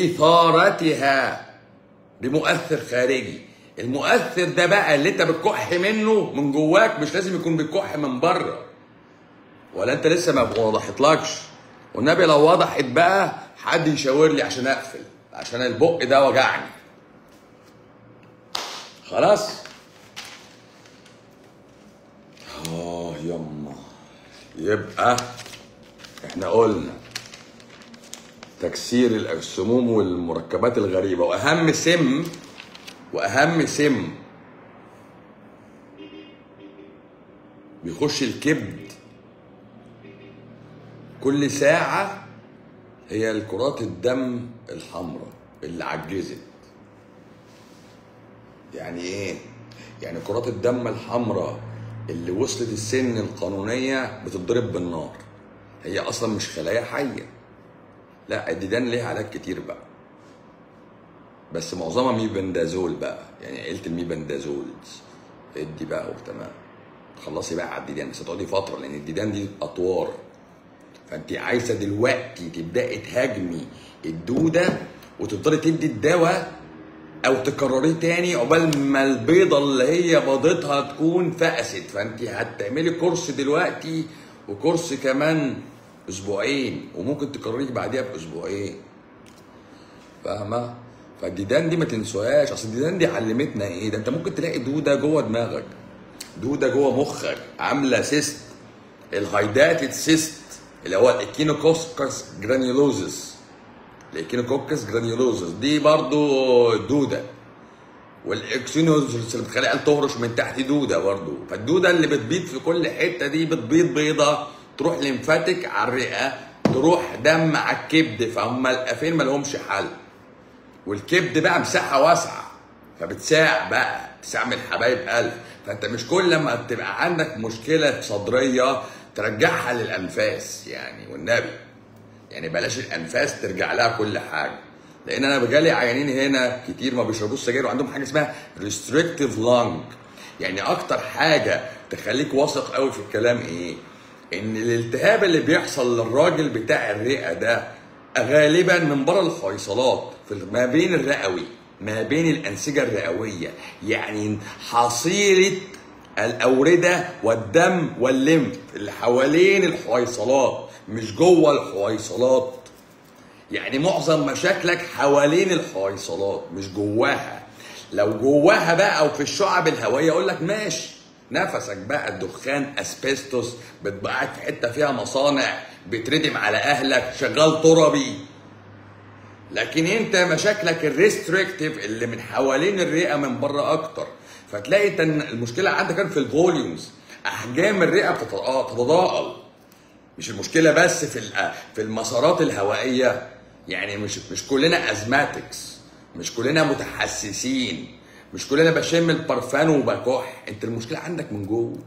لإثارتها بمؤثر خارجي المؤثر ده بقى اللي انت بتكح منه من جواك مش لازم يكون بيكح من بره ولا انت لسه ما وضحتلكش والنبي لو وضحت بقى حد يشاور لي عشان اقفل عشان البق ده وجعني خلاص اه يما يبقى احنا قلنا تكسير السموم والمركبات الغريبه واهم سم واهم سم بيخش الكبد كل ساعه هي الكرات الدم الحمراء اللي عجزت يعني ايه يعني كرات الدم الحمراء اللي وصلت السن القانونيه بتتضرب بالنار هي اصلا مش خلايا حيه لا الديدان ليها علاج كتير بقى بس معظمها ميبندازول بقى يعني عيله الميبندازولز ادي بقى وتمام خلصي بقى على الديدان بس هتقعدي فتره لان الديدان دي اطوار فانت عايزه دلوقتي تبداي تهاجمي الدوده وتفضلي تدي الدواء او تكرريه تاني عقبال ما البيضه اللي هي بيضتها تكون فقست فانت هتعملي كورس دلوقتي وكورس كمان اسبوعين وممكن تكرريه بعديها باسبوعين فاهمه فالديدان دي ما تنسوهاش اصل الديدان دي علمتنا ايه ده انت ممكن تلاقي دوده جوه دماغك دوده جوه مخك عامله سيست الهايداتد سيست اللي هو الاكينوكوكس جرانيولوزس الاكينوكوكس جرانيولوزس دي برضو دوده والاكسينوز اللي بتخلي العيال تهرش من تحت دوده برضه فالدوده اللي بتبيض في كل حته دي بتبيض بيضه تروح ليمفاتيك على الرئه تروح دم على الكبد فهم القفين ما لهمش حل والكبد بقى مساحه واسعه فبتساع بقى تستعمل حبايب قلب فانت مش كل لما تبقى عندك مشكله صدريه ترجعها للانفاس يعني والنبي يعني بلاش الانفاس ترجع لها كل حاجه لان انا بجالي عيانين هنا كتير ما بيشربوش سجاير وعندهم حاجه اسمها ريستريكتيف لانج يعني اكتر حاجه تخليك واثق قوي في الكلام ايه ان الالتهاب اللي بيحصل للراجل بتاع الرئه ده غالبا من بره الحويصلات في ما بين الرئوي ما بين الانسجه الرئويه يعني حصيله الاورده والدم والليمف اللي حوالين الحويصلات مش جوه الحويصلات يعني معظم مشاكلك حوالين الحويصلات مش جواها لو جواها بقى او في الشعب الهوائيه اقول لك ماشي نفسك بقى الدخان اسبستوس بتبقى في حته فيها مصانع بتردم على اهلك شغال تربي لكن انت مشاكلك الريستريكتيف اللي من حوالين الرئه من بره اكتر فتلاقي انت المشكله عندك كان في الفوليومز احجام الرئه بتتضاءل مش المشكله بس في في المسارات الهوائيه يعني مش مش كلنا ازماتكس مش كلنا متحسسين مش كلنا بشم البرفان وبكح انت المشكله عندك من جوه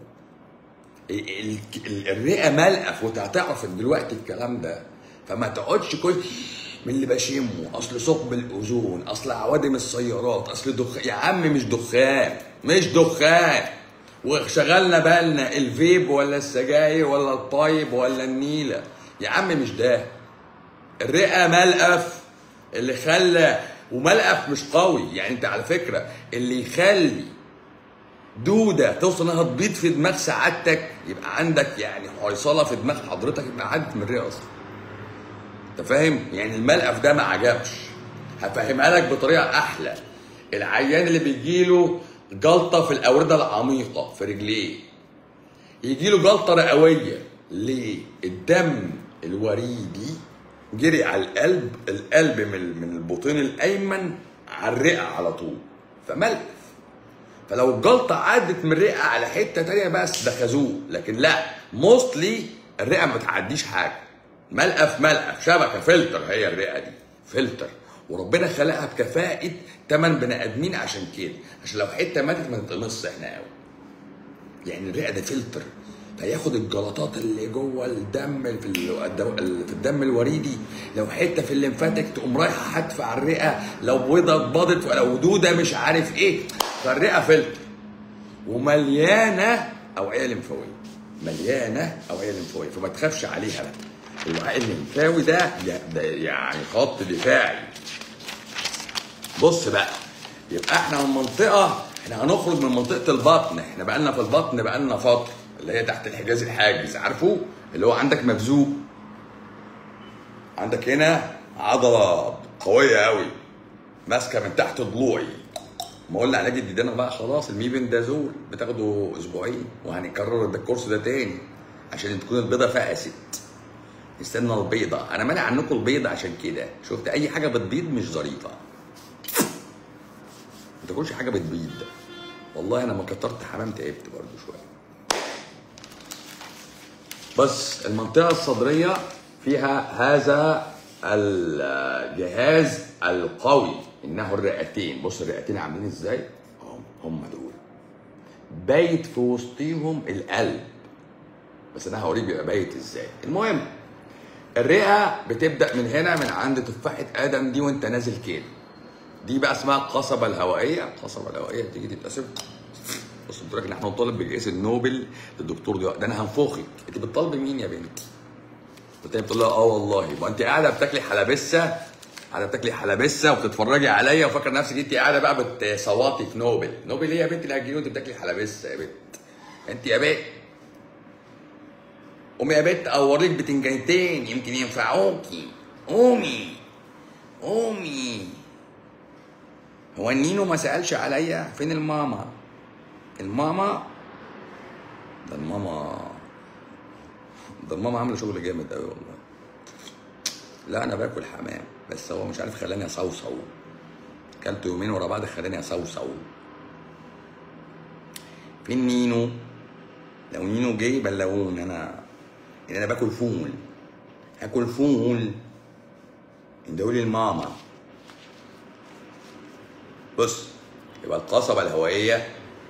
الرئه ملقف وانت هتعرف دلوقتي الكلام ده فما تقعدش كل من اللي بشمه اصل ثقب الاوزون اصل عوادم السيارات اصل دخان يا عم مش دخان مش دخان وشغلنا بالنا الفيب ولا السجاير ولا البايب ولا النيله يا عم مش ده الرئه ملقف اللي خلى وملقف مش قوي يعني انت على فكره اللي يخلي دوده توصل انها تبيض في دماغ سعادتك يبقى عندك يعني حيصله في دماغ حضرتك يبقى عدت من الرئه اصلا انت فاهم يعني الملقف ده ما عجبش هفهمها لك بطريقه احلى العيان اللي بيجيله جلطه في الاورده العميقه في رجليه يجيله جلطه رئويه ليه الدم الوريدي جري على القلب القلب من من البطين الايمن على الرئه على طول فملقف فلو الجلطه عدت من الرئه على حته تانية بس ده خازوق لكن لا موستلي الرئه ما بتعديش حاجه ملقف ملقف شبكه فلتر هي الرئه دي فلتر وربنا خلقها بكفاءه ثمان بني ادمين عشان كده عشان لو حته ماتت ما نتقمصش احنا قوي يعني الرئه ده فلتر فياخد الجلطات اللي جوه الدم في في الدم الوريدي لو حته في الليمفاتيك تقوم رايحه حادفه على الرئه لو بيضه اتباضت لو دوده مش عارف ايه فالرئه فلتر ومليانه اوعيه لمفاويه مليانه اوعيه لمفاويه فما تخافش عليها بقى الوعاء الليمفاوي ده, ده يعني خط دفاعي بص بقى يبقى احنا من منطقه احنا هنخرج من منطقه البطن احنا بقى لنا في البطن بقى لنا فتره اللي هي تحت الحجاز الحاجز عارفه اللي هو عندك مبزوق عندك هنا عضله قويه قوي ماسكه من تحت ضلوعي ما قلنا علاج الديدان بقى خلاص الميبندازول بتاخده اسبوعين وهنكرر ده الكورس ده تاني عشان تكون البيضه فقست استنى البيضه انا مانع عنكم البيضه عشان كده شفت اي حاجه بتبيض مش ظريفه ما تاكلش حاجه بتبيض والله انا ما كترت حمام تعبت برضه شويه بس المنطقه الصدريه فيها هذا الجهاز القوي انه الرئتين بص الرئتين عاملين ازاي هم هم دول بايت في وسطيهم القلب بس انا هوريك بيبقى بايت ازاي المهم الرئه بتبدا من هنا من عند تفاحه ادم دي وانت نازل كده دي بقى اسمها القصبه الهوائيه القصبه الهوائيه تيجي تتقسم بص قلت لك ان احنا بنطالب بجائزه النوبل للدكتور ده ده انا هنفخك انت بتطالبي مين يا بنتي؟ قلت لها بتقول لها اه والله يبقى انت قاعده بتاكلي حلبسه قاعده بتاكلي حلبسه وبتتفرجي عليا وفاكره نفسك انت قاعده بقى بتصوتي في نوبل نوبل ايه يا بنتي اللي هتجيلي وانت بتاكلي حلبسه يا بنت انت يا بنت قومي يا بنت اوريك بتنجانتين يمكن ينفعوكي قومي قومي هو النينو ما سالش عليا فين الماما الماما ده الماما ده الماما عامله شغل جامد قوي والله لا انا باكل حمام بس هو مش عارف خلاني اصوصو كلته يومين ورا بعض خلاني اصوصو فين نينو لو نينو جه بلغوني انا ان انا باكل فول هاكل فول ادعوا لي الماما بص يبقى القصبة الهوائية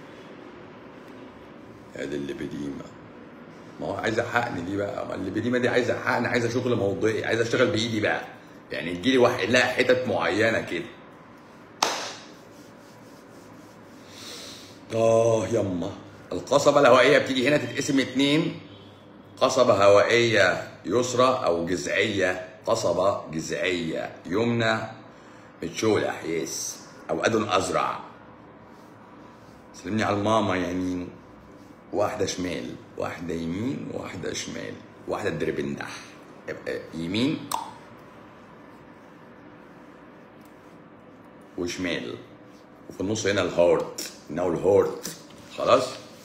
ادي الليبيديما ما هو عايز حقن دي بقى ما الليبيديما دي عايزه حقن عايزه شغل موضوعي عايزه اشتغل بايدي بقى يعني تجيلي واحد لها حتت معينه كده اه يما القصبة الهوائية بتيجي هنا تتقسم اتنين قصبة هوائية يسرى أو جذعية قصبة جذعية يمنى بتشول أحياس أو أذن أزرع سلمني على الماما يا مين واحدة شمال واحدة يمين واحدة شمال واحدة دربندح يبقى يمين وشمال وفي النص هنا الهارت انه الهارت خلاص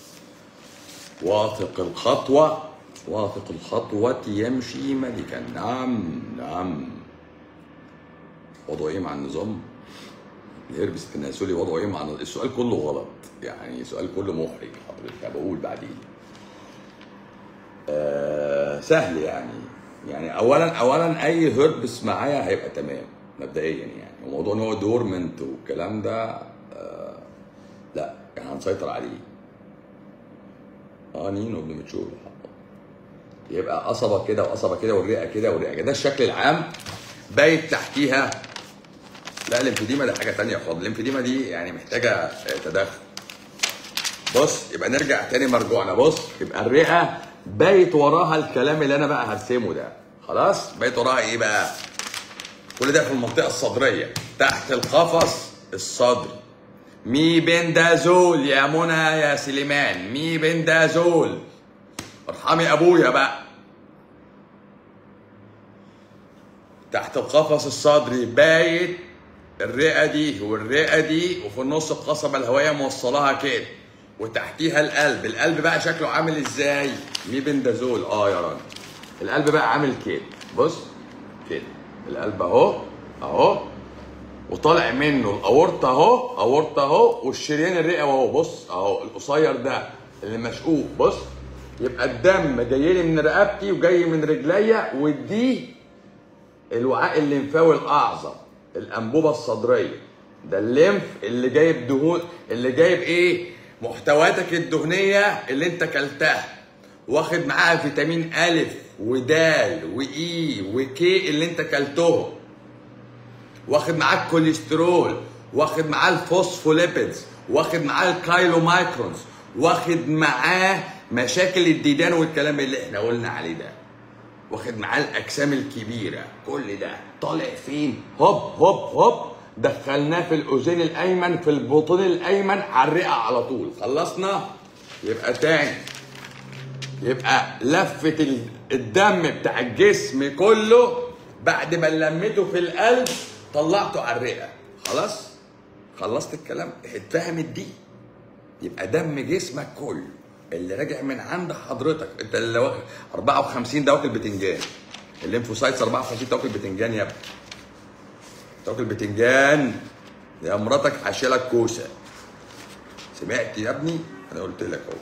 واثق الخطوة واثق الخطوة يمشي ملكا نعم نعم وضعه ايه مع النظام الهربس التناسلي وضعه ايه مع النظام السؤال كله غلط يعني سؤال كله محرج حضرتك بقول بعدين آه سهل يعني يعني اولا اولا اي هربس معايا هيبقى تمام مبدئيا يعني وموضوع ان هو دورمنت والكلام ده آه لا يعني هنسيطر عليه اه نينو ابن متشول يبقى قصبه كده وقصبه كده والرئه كده والرئه كده ده الشكل العام بايت تحتيها لا الانفديمه ده حاجه تانية خالص الانفديمه دي يعني محتاجه آه، تدخل بص يبقى نرجع تاني مرجوعنا بص يبقى الرئه بايت وراها الكلام اللي انا بقى هرسمه ده خلاص بايت وراها ايه بقى كل ده في المنطقه الصدريه تحت القفص الصدري مي بندازول يا منى يا سليمان مي بندازول ارحمي ابويا بقى تحت القفص الصدري بايت الرئه دي والرئه دي وفي النص القصبه الهوائيه موصلاها كده وتحتيها القلب القلب بقى شكله عامل ازاي مي بندازول اه يا راجل القلب بقى عامل كده بص كده القلب اهو اهو وطالع منه الاورطه اهو اورطه اهو والشريان الرئه اهو بص اهو القصير ده اللي مشقوق بص يبقى الدم جاي لي من رقبتي وجاي من رجليا ودي الوعاء الليمفاوي الاعظم الانبوبه الصدريه ده الليمف اللي جايب دهون اللي جايب ايه محتوياتك الدهنيه اللي انت كلتها واخد معاها فيتامين الف ودال واي وكي اللي انت كلتهم واخد معاه الكوليسترول واخد معاه الفوسفوليبيدز واخد معاه الكايلو مايكرونز واخد معاه مشاكل الديدان والكلام اللي احنا قلنا عليه ده واخد معاه الاجسام الكبيره كل ده طالع فين هوب هوب هوب دخلناه في الاذين الايمن في البطن الايمن على الرئه على طول خلصنا يبقى تاني يبقى لفه ال- الدم بتاع الجسم كله بعد ما لميته في القلب طلعته على الرئه خلاص خلصت الكلام اتفهمت دي يبقى دم جسمك كله اللي راجع من عند حضرتك انت اللي واخد 54 ده واكل بتنجان الليمفوسايتس 54 تاكل بتنجان يا ابني تاكل بتنجان يا مراتك حاشيلك كوسه سمعت يا ابني انا قلت لك اهو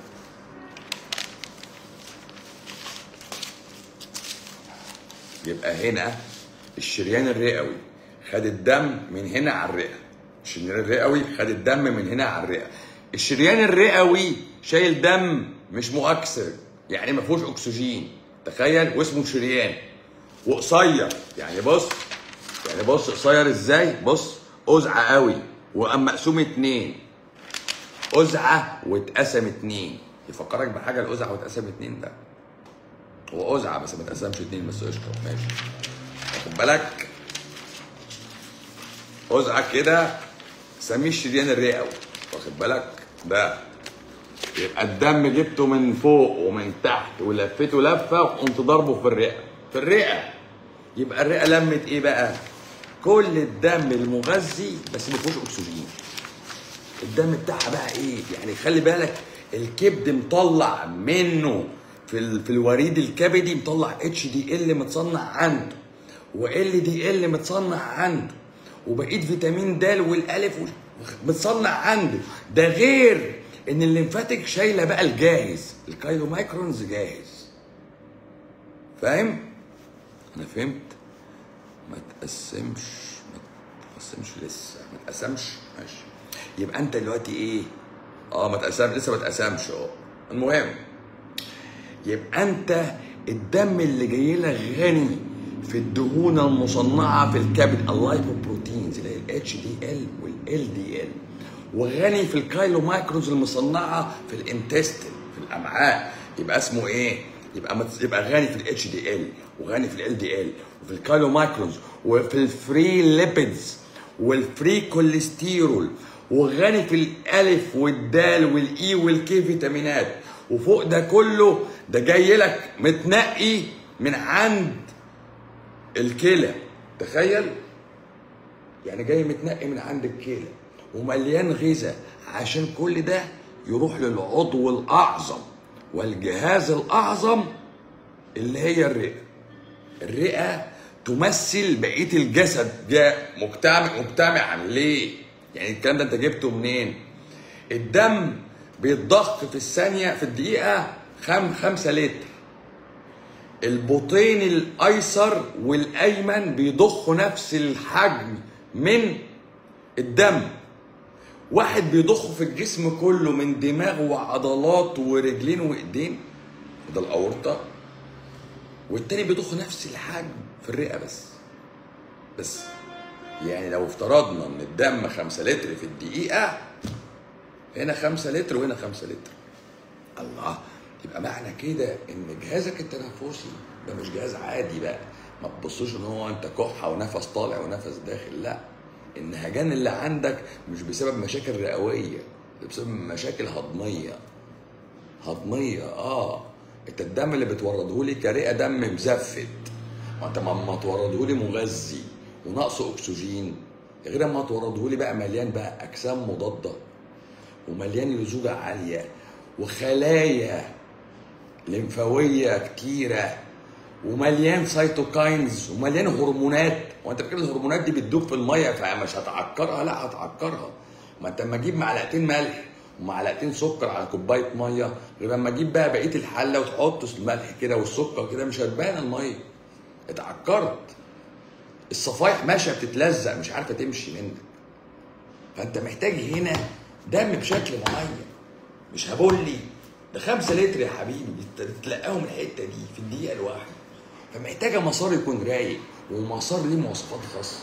يبقى هنا الشريان الرئوي خد الدم من هنا على الرئه الشريان الرئوي خد الدم من هنا على الرئه الشريان الرئوي شايل دم مش مؤكسر يعني ما فيهوش اكسجين تخيل واسمه شريان وقصير يعني بص يعني بص قصير ازاي بص قزعه قوي وقام مقسوم اتنين قزعه واتقسم اتنين يفكرك بحاجه القزعه واتقسم اتنين ده هو قزعه بس ما اتقسمش اتنين بس قشطه ماشي واخد بالك قزعه كده سميه الشريان الرئوي واخد بالك ده يبقى الدم جبته من فوق ومن تحت ولفيته لفه وقمت ضربه في الرئه في الرئه يبقى الرئه لمت ايه بقى؟ كل الدم المغذي بس ما فيهوش اكسجين الدم بتاعها بقى ايه؟ يعني خلي بالك الكبد مطلع منه في ال... في الوريد الكبدي مطلع اتش دي ال متصنع عنده وال دي ال متصنع عنده وبقيه فيتامين د والالف وال- متصنع عنده ده غير ان الليمفاتيك شايله بقى الجاهز الكايلو مايكرونز جاهز فاهم انا فهمت ما تقسمش ما تقسمش لسه ما تقسمش ماشي يبقى انت دلوقتي ايه اه ما تقسم لسه ما تقسمش اه المهم يبقى انت الدم اللي جاي لك غني في الدهون المصنعه في الكبد اللايبوبروتينز اللي هي الاتش دي ال والال دي ال وغني في الكايلو مايكروز المصنعه في الانتستين في الامعاء يبقى اسمه ايه؟ يبقى مت... يبقى غني في الاتش دي ال وغني في ال دي ال وفي الكايلو مايكروز وفي الفري ليبيدز والفري كوليسترول وغني في الالف والدال والاي والكي فيتامينات وفوق ده كله ده جاي لك متنقي من عند الكلى تخيل يعني جاي متنقي من عند الكلى ومليان غذاء عشان كل ده يروح للعضو الاعظم والجهاز الاعظم اللي هي الرئه الرئه تمثل بقيه الجسد جاء مجتمع مجتمعا ليه يعني الكلام ده انت جبته منين الدم بيتضخ في الثانيه في الدقيقه خم خمسة لتر البطين الايسر والايمن بيضخوا نفس الحجم من الدم واحد بيضخه في الجسم كله من دماغ وعضلات ورجلين وايدين ده الاورطه والتاني بيضخ نفس الحجم في الرئه بس بس يعني لو افترضنا ان الدم 5 لتر في الدقيقه هنا 5 لتر وهنا 5 لتر الله يبقى معنى كده ان جهازك التنفسي ده مش جهاز عادي بقى ما تبصوش ان هو انت كحه ونفس طالع ونفس داخل لا النهجان اللي عندك مش بسبب مشاكل رئويه ده بسبب مشاكل هضميه هضميه اه انت الدم اللي بتورده لي كرئه دم مزفت ما انت ما تورده لي مغذي وناقصه اكسجين غير ما تورده لي بقى مليان بقى اجسام مضاده ومليان لزوجه عاليه وخلايا لمفاويه كتيره ومليان سيتوكاينز ومليان هرمونات وانت فاكر الهرمونات دي بتدوب في الميه فمش هتعكرها لا هتعكرها ما انت لما اجيب معلقتين ملح ومعلقتين سكر على كوبايه ميه غير لما اجيب بقى بقيه الحله وتحط الملح كده والسكر كده مش هتبان الميه اتعكرت الصفايح ماشيه بتتلزق مش عارفه تمشي منك فانت محتاج هنا دم بشكل معين مش هبولي ده خمسة لتر يا حبيبي تلاقاهم الحته دي في الدقيقه الواحده فمحتاجه مسار يكون رايق ومسار ليه مواصفات خاصه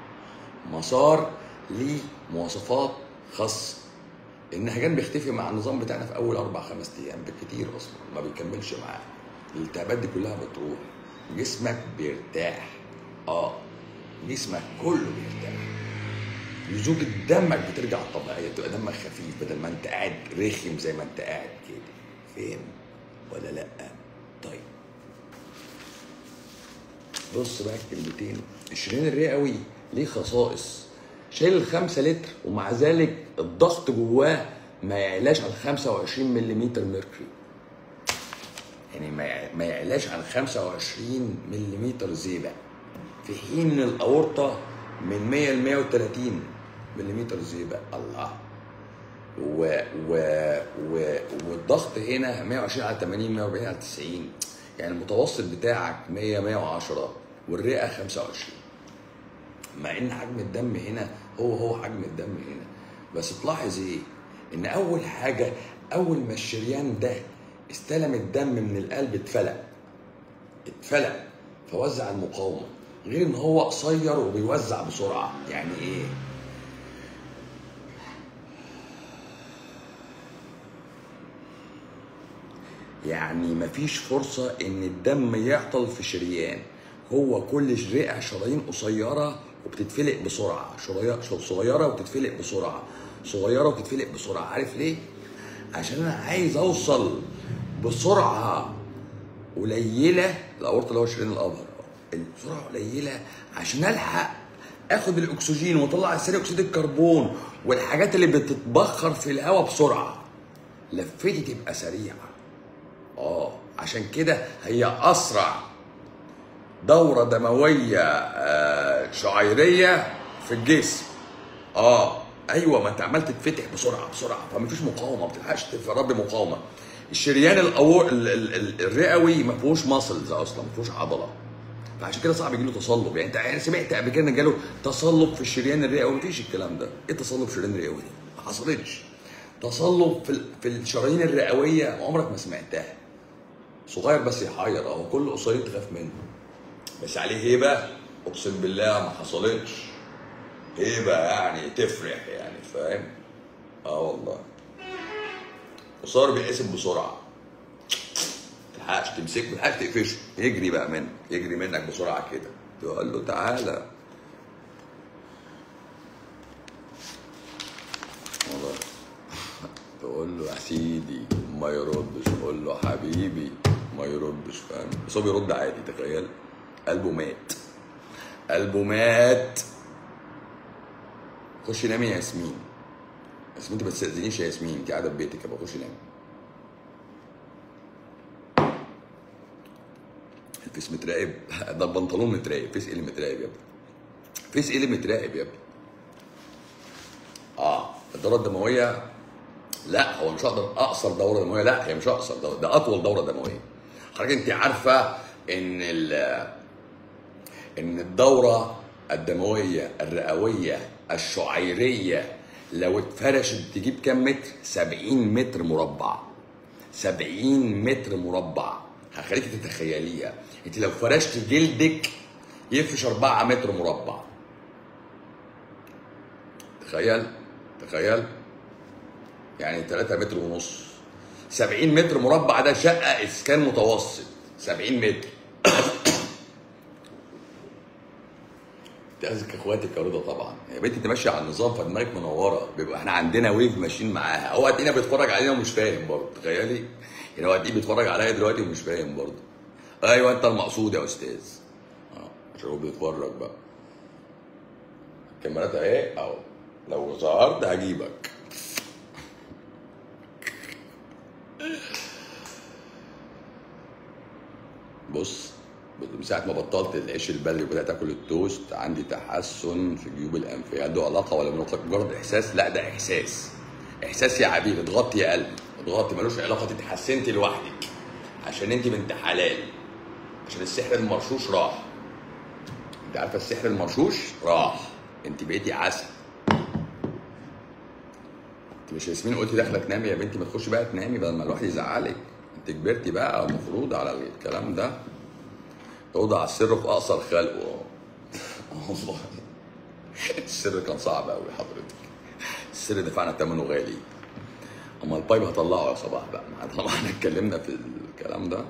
مسار ليه مواصفات خاصه النهجان بيختفي مع النظام بتاعنا في اول اربع خمس ايام بالكتير اصلا ما بيكملش معاه الالتهابات دي كلها بتروح جسمك بيرتاح اه جسمك كله بيرتاح لزوجة دمك بترجع طبيعية تبقى دمك خفيف بدل ما انت قاعد رخم زي ما انت قاعد كده فين ولا لا طيب بص بقى الكلمتين الشريان الرئوي ليه خصائص شايل الخمسة لتر ومع ذلك الضغط جواه ما يعلاش عن 25 ملم ميركوري يعني ما ما يعلاش عن 25 ملم زيبق في حين ان الاورطه من 100 ل 130 ملم زيبق الله و و و والضغط هنا 120 على 80 140 على 90 يعني المتوسط بتاعك 100 110 والرئه 25 مع ان حجم الدم هنا هو هو حجم الدم هنا بس تلاحظ ايه ان اول حاجه اول ما الشريان ده استلم الدم من القلب اتفلق اتفلق فوزع المقاومه غير ان هو قصير وبيوزع بسرعه يعني ايه يعني مفيش فرصة إن الدم يعطل في شريان هو كل رئة شرايين قصيرة وبتتفلق بسرعة شرايين صغيرة وبتتفلق بسرعة صغيرة وبتتفلق بسرعة عارف ليه؟ عشان أنا عايز أوصل بسرعة قليلة الأورطة اللي هو الشريان الأبهر بسرعة قليلة عشان ألحق آخد الأكسجين وأطلع ثاني أكسيد الكربون والحاجات اللي بتتبخر في الهواء بسرعة لفتي تبقى سريعه اه عشان كده هي اسرع دوره دمويه آه شعيريه في الجسم اه ايوه ما انت عمال تتفتح بسرعه بسرعه فمفيش مقاومه ما بتلحقش تفرب مقاومه الشريان الأو... ال... ال... ال... الرئوي ما فيهوش ماسلز اصلا ما فيهوش عضله فعشان كده صعب يجي له تصلب يعني انت يعني سمعت قبل كده ان جاله تصلب في الشريان الرئوي مفيش الكلام ده ايه تصلب في الشريان الرئوي دي؟ ما حصلتش تصلب في ال... في الشرايين الرئويه عمرك ما سمعتها صغير بس يحير اهو كل قصير تخاف منه بس عليه هيبه اقسم بالله ما حصلتش هيبه يعني تفرح يعني فاهم اه والله قصير بيحسب بسرعه تلحقش تمسكه تلحقش تقفشه يجري بقى منك يجري منك بسرعه كده تقول له تعالى والله تقول له يا سيدي ما يردش قول له حبيبي ما يردش فاهم بس هو بيرد عادي تخيل قلبه مات قلبه مات خشي نامي يا ياسمين ياسمين انت ما تستاذنيش يا ياسمين انت قاعده في بيتك يبقى خشي نامي الفيس متراقب ده البنطلون متراقب فيس ايه اللي متراقب يا ابني فيس ايه اللي متراقب يا ابني اه الدوره الدمويه لا هو مش هقدر اقصر دوره دمويه لا هي مش اقصر دوره ده اطول دوره دمويه حضرتك انت عارفه ان ال ان الدوره الدمويه الرئويه الشعيريه لو اتفرشت تجيب كام متر 70 متر مربع 70 متر مربع هخليك تتخيليها انت لو فرشت جلدك يفرش 4 متر مربع تخيل تخيل يعني 3 متر ونص 70 متر مربع ده شقه اسكان متوسط 70 متر تأذك اخواتك يا رضا طبعا يا بنتي انت ماشيه على النظام فدماغك منوره بيبقى احنا عندنا ويف ماشيين معاها هو هتلاقينا بيتفرج علينا ومش فاهم برضه تخيلي يعني هو هتلاقيه بيتفرج عليا دلوقتي ومش فاهم برضه ايوه انت المقصود يا استاذ اه عشان هو بيتفرج بقى الكاميرات اهي اهو لو ظهرت هجيبك بص من ساعة ما بطلت العيش البلدي وبدأت آكل التوست عندي تحسن في جيوب الأنفية عنده علاقة ولا مطلق مجرد إحساس؟ لا ده إحساس إحساس يا عبيد اضغطي يا قلبي اضغطي ملوش علاقة انت اتحسنتي لوحدك عشان انت بنت حلال عشان السحر المرشوش راح انت عارفة السحر المرشوش راح انت بقيتي عسل انت مش ياسمين قلتي داخله تنامي يا بنتي ما تخشي بقى تنامي بدل ما الواحد يزعلك انت كبرتي بقى المفروض على الكلام ده توضع السر في اقصر خلقه والله السر كان صعب قوي حضرتك السر دفعنا ثمنه غالي اما البايب هطلعه يا صباح بقى ما طبعا احنا اتكلمنا في الكلام ده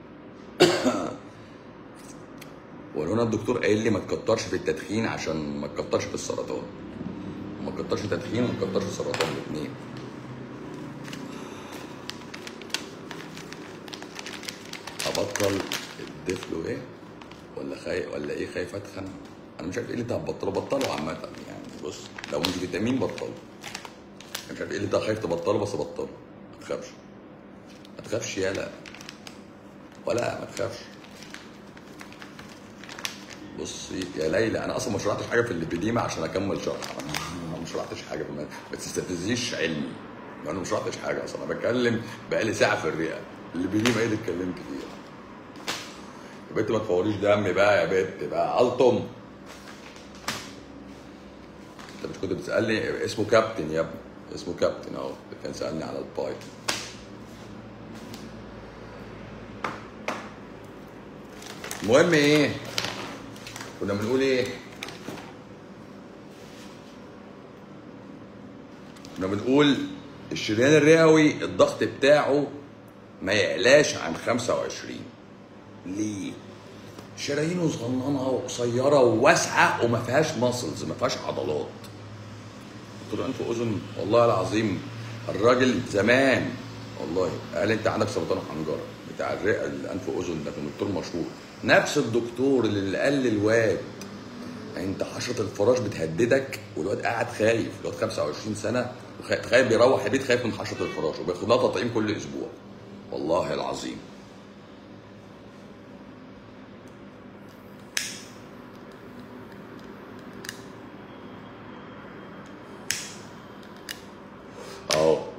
وهنا الدكتور قايل لي ما تكترش في التدخين عشان ما تكترش في السرطان ما تكترش تدخين وما تكترش سرطان الاثنين ابطل الدفل ايه ولا خايف ولا ايه خايف اتخن انا مش عارف ايه اللي انت هتبطله بطله عامه يعني بص لو انت فيتامين بطله أنا مش عارف ايه اللي انت خايف تبطله بس بطله ما تخافش ما تخافش يالا ولا ما تخافش بصي يا ليلى انا اصلا ما شرحتش حاجه في الليبيديما عشان اكمل شرح انا ما شرحتش حاجه في المادة. ما تستفزيش علمي انا ما شرحتش حاجه اصلا انا بتكلم بقالي ساعه في الرئه الليبيديما ايه اللي اتكلمت فيها يا بنت ما تفوريش دم بقى يا بنت بقى الطم انت مش كنت بتسالني اسمه كابتن يا ابني اسمه كابتن اهو اللي كان سالني على الباي المهم ايه كنا بنقول ايه كنا بنقول الشريان الرئوي الضغط بتاعه ما يعلاش عن 25 ليه؟ شرايينه صغننه وقصيره وواسعه وما فيهاش ماسلز ما فيهاش عضلات دكتور انف واذن والله العظيم الراجل زمان والله قال انت عندك سرطان الحنجره بتاع الرئه الانف واذن ده كان دكتور مشهور نفس الدكتور اللي قال للواد انت حشره الفراش بتهددك والواد قاعد خايف الواد 25 سنه وخ- تخيل بيروح البيت خايف من حشره الفراش وبياخد لها تطعيم كل اسبوع والله العظيم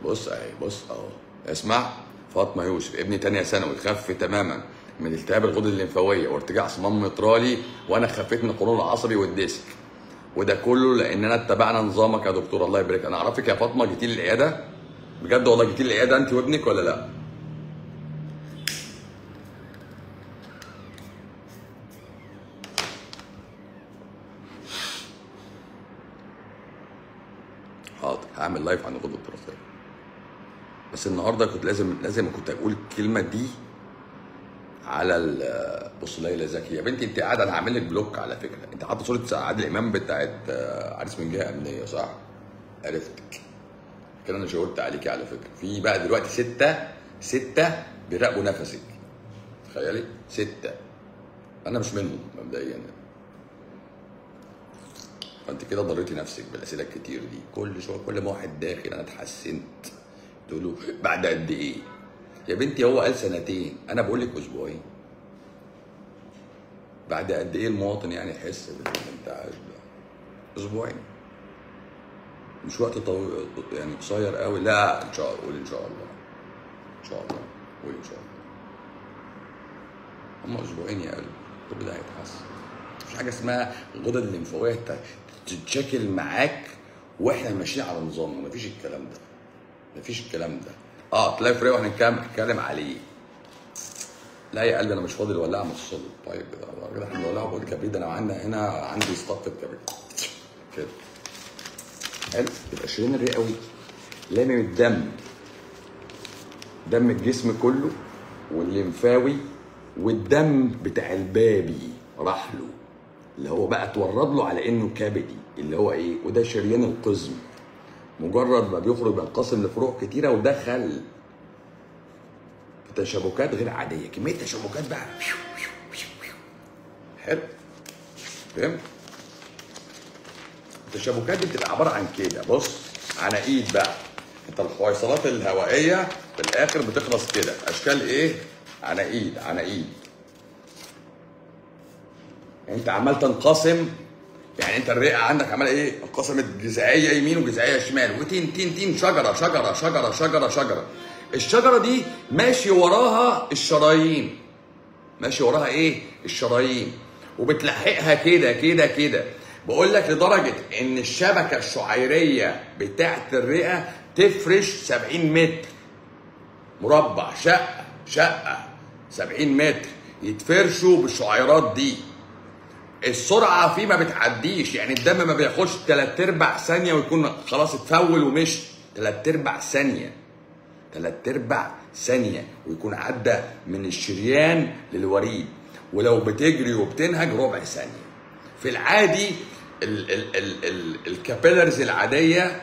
بص اهي بص اهو اسمع فاطمه يوسف ابني تانية ثانوي خف تماما من التهاب الغدد الليمفاويه وارتجاع صمام مترالي وانا خفيت من القولون العصبي والديسك وده كله لاننا اتبعنا نظامك يا دكتور الله يبارك انا اعرفك يا فاطمه جيتي لي العياده بجد والله جيتي لي العياده انت وابنك ولا لا؟ حاضر هعمل لايف عن الغدة الدراسية بس النهارده كنت لازم لازم كنت اقول الكلمة دي على ال- بص ليلى زكي يا بنتي انت قاعده انا هعمل لك بلوك على فكره انت حاطه صوره عادل امام بتاعت آه، عريس من جهه امنيه صح؟ عرفتك كده انا شاورت عليكي على فكره في بقى دلوقتي سته سته بيراقبوا نفسك تخيلي سته انا مش منهم مبدئيا فانت كده ضريتي نفسك بالاسئله الكتير دي كل شويه كل ما واحد داخل انا اتحسنت تقول له بعد قد ايه يا بنتي هو قال سنتين انا بقول لك اسبوعين بعد قد ايه المواطن يعني يحس بالانتعاش ده اسبوعين مش وقت طويل يعني قصير قوي لا ان شاء الله قول ان شاء الله ان شاء الله قول ان شاء الله هم اسبوعين يا قلبي كل ده هيتحسن مفيش حاجه اسمها الغدد الليمفاويه ت- تتشكل معاك واحنا ماشيين على نظام مفيش الكلام ده مفيش الكلام ده اه تلاقي فريق واحنا نتكلم نتكلم عليه لا يا قلبي انا مش فاضي الولاعه ما تفصل طيب كده كده احنا الولاعه بقول كبريت انا عندنا هنا عندي ستوك كبريت كده حلو يبقى شريان الرئوي لامم الدم دم الجسم كله والليمفاوي والدم بتاع البابي راح له اللي هو بقى اتورد له على انه كبدي اللي هو ايه وده شريان القزم مجرد ما بيخرج بينقسم لفروع كتيره ودخل في تشابكات غير عاديه كميه تشابكات بقى حلو فهمت التشابكات دي بتبقى عباره عن كده بص عناقيد بقى انت الحويصلات الهوائيه في الاخر بتخلص كده اشكال ايه عناقيد عناقيد انت عمال تنقسم يعني انت الرئه عندك عماله ايه انقسمت جذعيه يمين وجذعيه شمال وتين تين تين شجره شجره شجره شجره شجره الشجره دي ماشي وراها الشرايين ماشي وراها ايه الشرايين وبتلحقها كده كده كده بقول لك لدرجه ان الشبكه الشعيريه بتاعت الرئه تفرش 70 متر مربع شقه شقه 70 متر يتفرشوا بالشعيرات دي السرعه فيه ما بتعديش يعني الدم ما بياخدش تلات ارباع ثانيه ويكون خلاص اتفول ومشي تلات ارباع ثانيه تلات ارباع ثانيه ويكون عدى من الشريان للوريد ولو بتجري وبتنهج ربع ثانيه في العادي ال ال ال ال الكابيلرز العاديه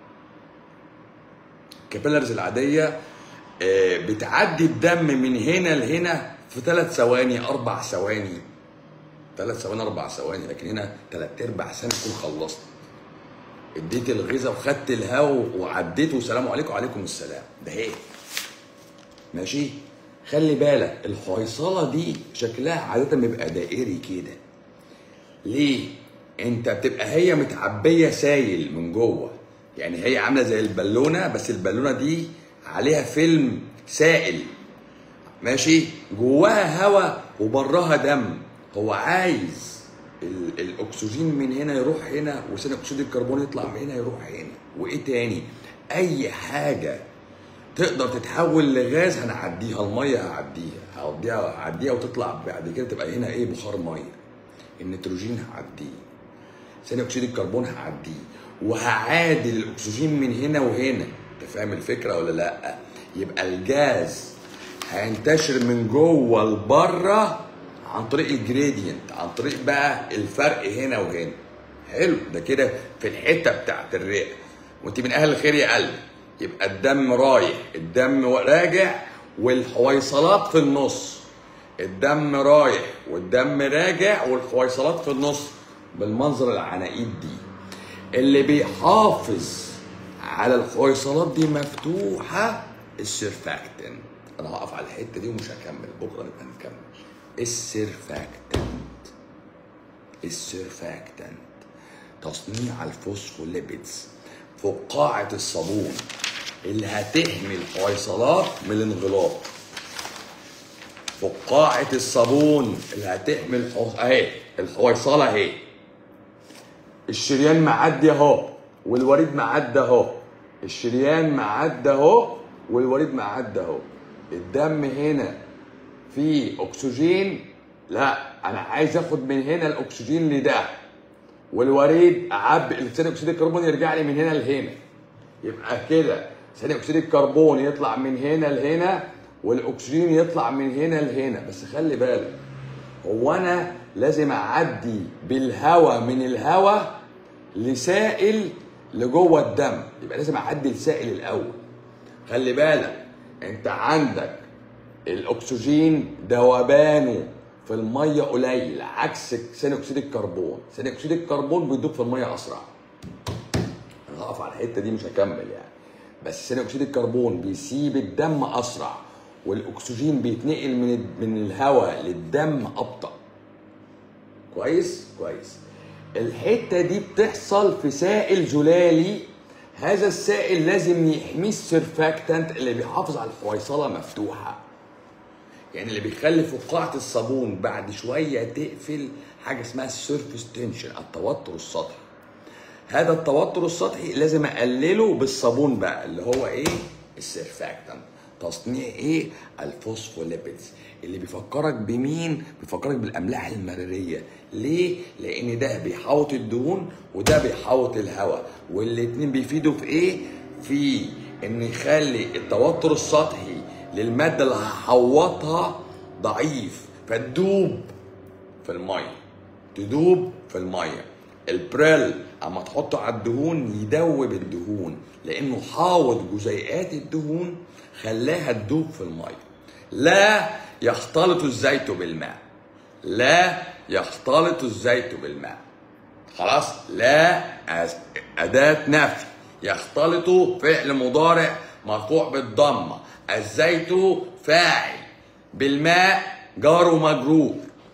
الكابيلرز العاديه آه، بتعدي الدم من هنا لهنا في ثلاث ثواني اربع ثواني ثلاث ثواني اربع ثواني لكن هنا ثلاث ارباع ثانيه تكون خلصت اديت الغذاء وخدت الهواء وعديت والسلام عليكم وعليكم السلام ده هيك ماشي خلي بالك الحويصله دي شكلها عاده بيبقى دائري كده ليه انت بتبقى هي متعبيه سايل من جوه يعني هي عامله زي البالونه بس البالونه دي عليها فيلم سائل ماشي جواها هواء وبراها دم هو عايز ال- الاكسجين من هنا يروح هنا وثاني اكسيد الكربون يطلع من هنا يروح هنا وايه تاني اي حاجه تقدر تتحول لغاز هنعديها الميه هعديها هعديها هعديها وتطلع بعد كده تبقى هنا ايه بخار ميه النيتروجين هعديه ثاني اكسيد الكربون هعديه وهعادل الاكسجين من هنا وهنا انت فاهم الفكره ولا لا يبقى الجاز هينتشر من جوه لبره عن طريق الجريدينت عن طريق بقى الفرق هنا وهنا حلو ده كده في الحته بتاعت الرئه وانت من اهل الخير يا قلبي يبقى الدم رايح الدم راجع والحويصلات في النص الدم رايح والدم راجع والحويصلات في النص بالمنظر العناقيد دي اللي بيحافظ على الحويصلات دي مفتوحه السيرفاكتنت انا هقف على الحته دي ومش هكمل بكره نبقى نكمل السيرفاكتنت السيرفاكتنت تصنيع الفوسفوليبيدز فقاعة الصابون اللي هتحمي الحويصلات من الانغلاق فقاعة الصابون اللي هتحمي الحو... اهي الحويصلة اهي الشريان معدي اهو والوريد معدي اهو الشريان معدي اهو والوريد معدي اهو الدم هنا فيه اكسجين لا انا عايز اخد من هنا الاكسجين لده والوريد اعبي ثاني اكسيد الكربون يرجع لي من هنا لهنا يبقى كده ثاني اكسيد الكربون يطلع من هنا لهنا والاكسجين يطلع من هنا لهنا بس خلي بالك هو انا لازم اعدي بالهواء من الهواء لسائل لجوه الدم يبقى لازم اعدي السائل الاول خلي بالك انت عندك الاكسجين ذوبانه في الميه قليل عكس ثاني اكسيد الكربون ثاني اكسيد الكربون بيدوب في الميه اسرع انا هقف على الحته دي مش هكمل يعني بس ثاني اكسيد الكربون بيسيب الدم اسرع والاكسجين بيتنقل من من الهواء للدم ابطا كويس كويس الحته دي بتحصل في سائل زلالي هذا السائل لازم يحميه السيرفاكتنت اللي بيحافظ على الحويصله مفتوحه يعني اللي بيخلي فقاعه الصابون بعد شويه تقفل حاجه اسمها السيرفيس تنشن التوتر السطحي هذا التوتر السطحي لازم اقلله بالصابون بقى اللي هو ايه السيرفاكتنت تصنيع ايه الفوسفوليبيدز اللي بيفكرك بمين بيفكرك بالاملاح المراريه ليه لان ده بيحوط الدهون وده بيحوط الهواء والاتنين بيفيدوا في ايه في ان يخلي التوتر السطحي للماده اللي هحوطها ضعيف فتدوب في الميه تدوب في الميه البريل اما تحطه على الدهون يدوب الدهون لانه حاوط جزيئات الدهون خلاها تدوب في الميه لا يختلط الزيت بالماء لا يختلط الزيت بالماء خلاص لا أداة نفي يختلط فعل مضارع مرفوع بالضمة الزيت فاعل بالماء جار ومجرور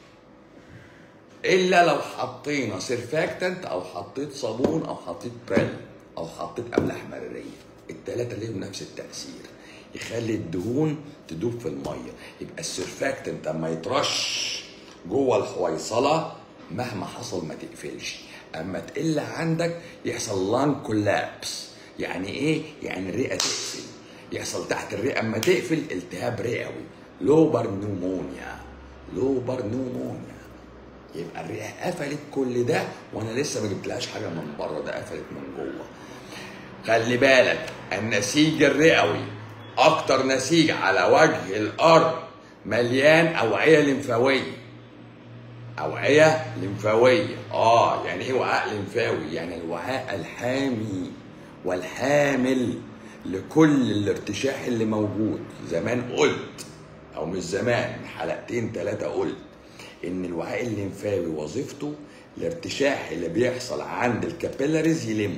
الا لو حطينا سيرفاكتنت او حطيت صابون او حطيت بريل او حطيت املاح مراريه الثلاثه ليهم نفس التاثير يخلي الدهون تدوب في الميه يبقى السيرفاكتنت اما يترش جوه الحويصله مهما حصل ما تقفلش اما تقل عندك يحصل لان كولابس يعني ايه يعني الرئه تقفل يحصل تحت الرئه اما تقفل التهاب رئوي لوبر نومونيا لوبر نومونيا يبقى الرئه قفلت كل ده وانا لسه ما جبتلهاش حاجه من بره ده قفلت من جوه خلي بالك النسيج الرئوي اكتر نسيج على وجه الارض مليان اوعيه لمفاويه اوعيه لمفاويه اه يعني ايه وعاء لمفاوي يعني الوعاء الحامي والحامل لكل الارتشاح اللي موجود زمان قلت او مش زمان حلقتين ثلاثه قلت ان الوعاء الليمفاوي وظيفته الارتشاح اللي بيحصل عند الكابيلاريز يلمه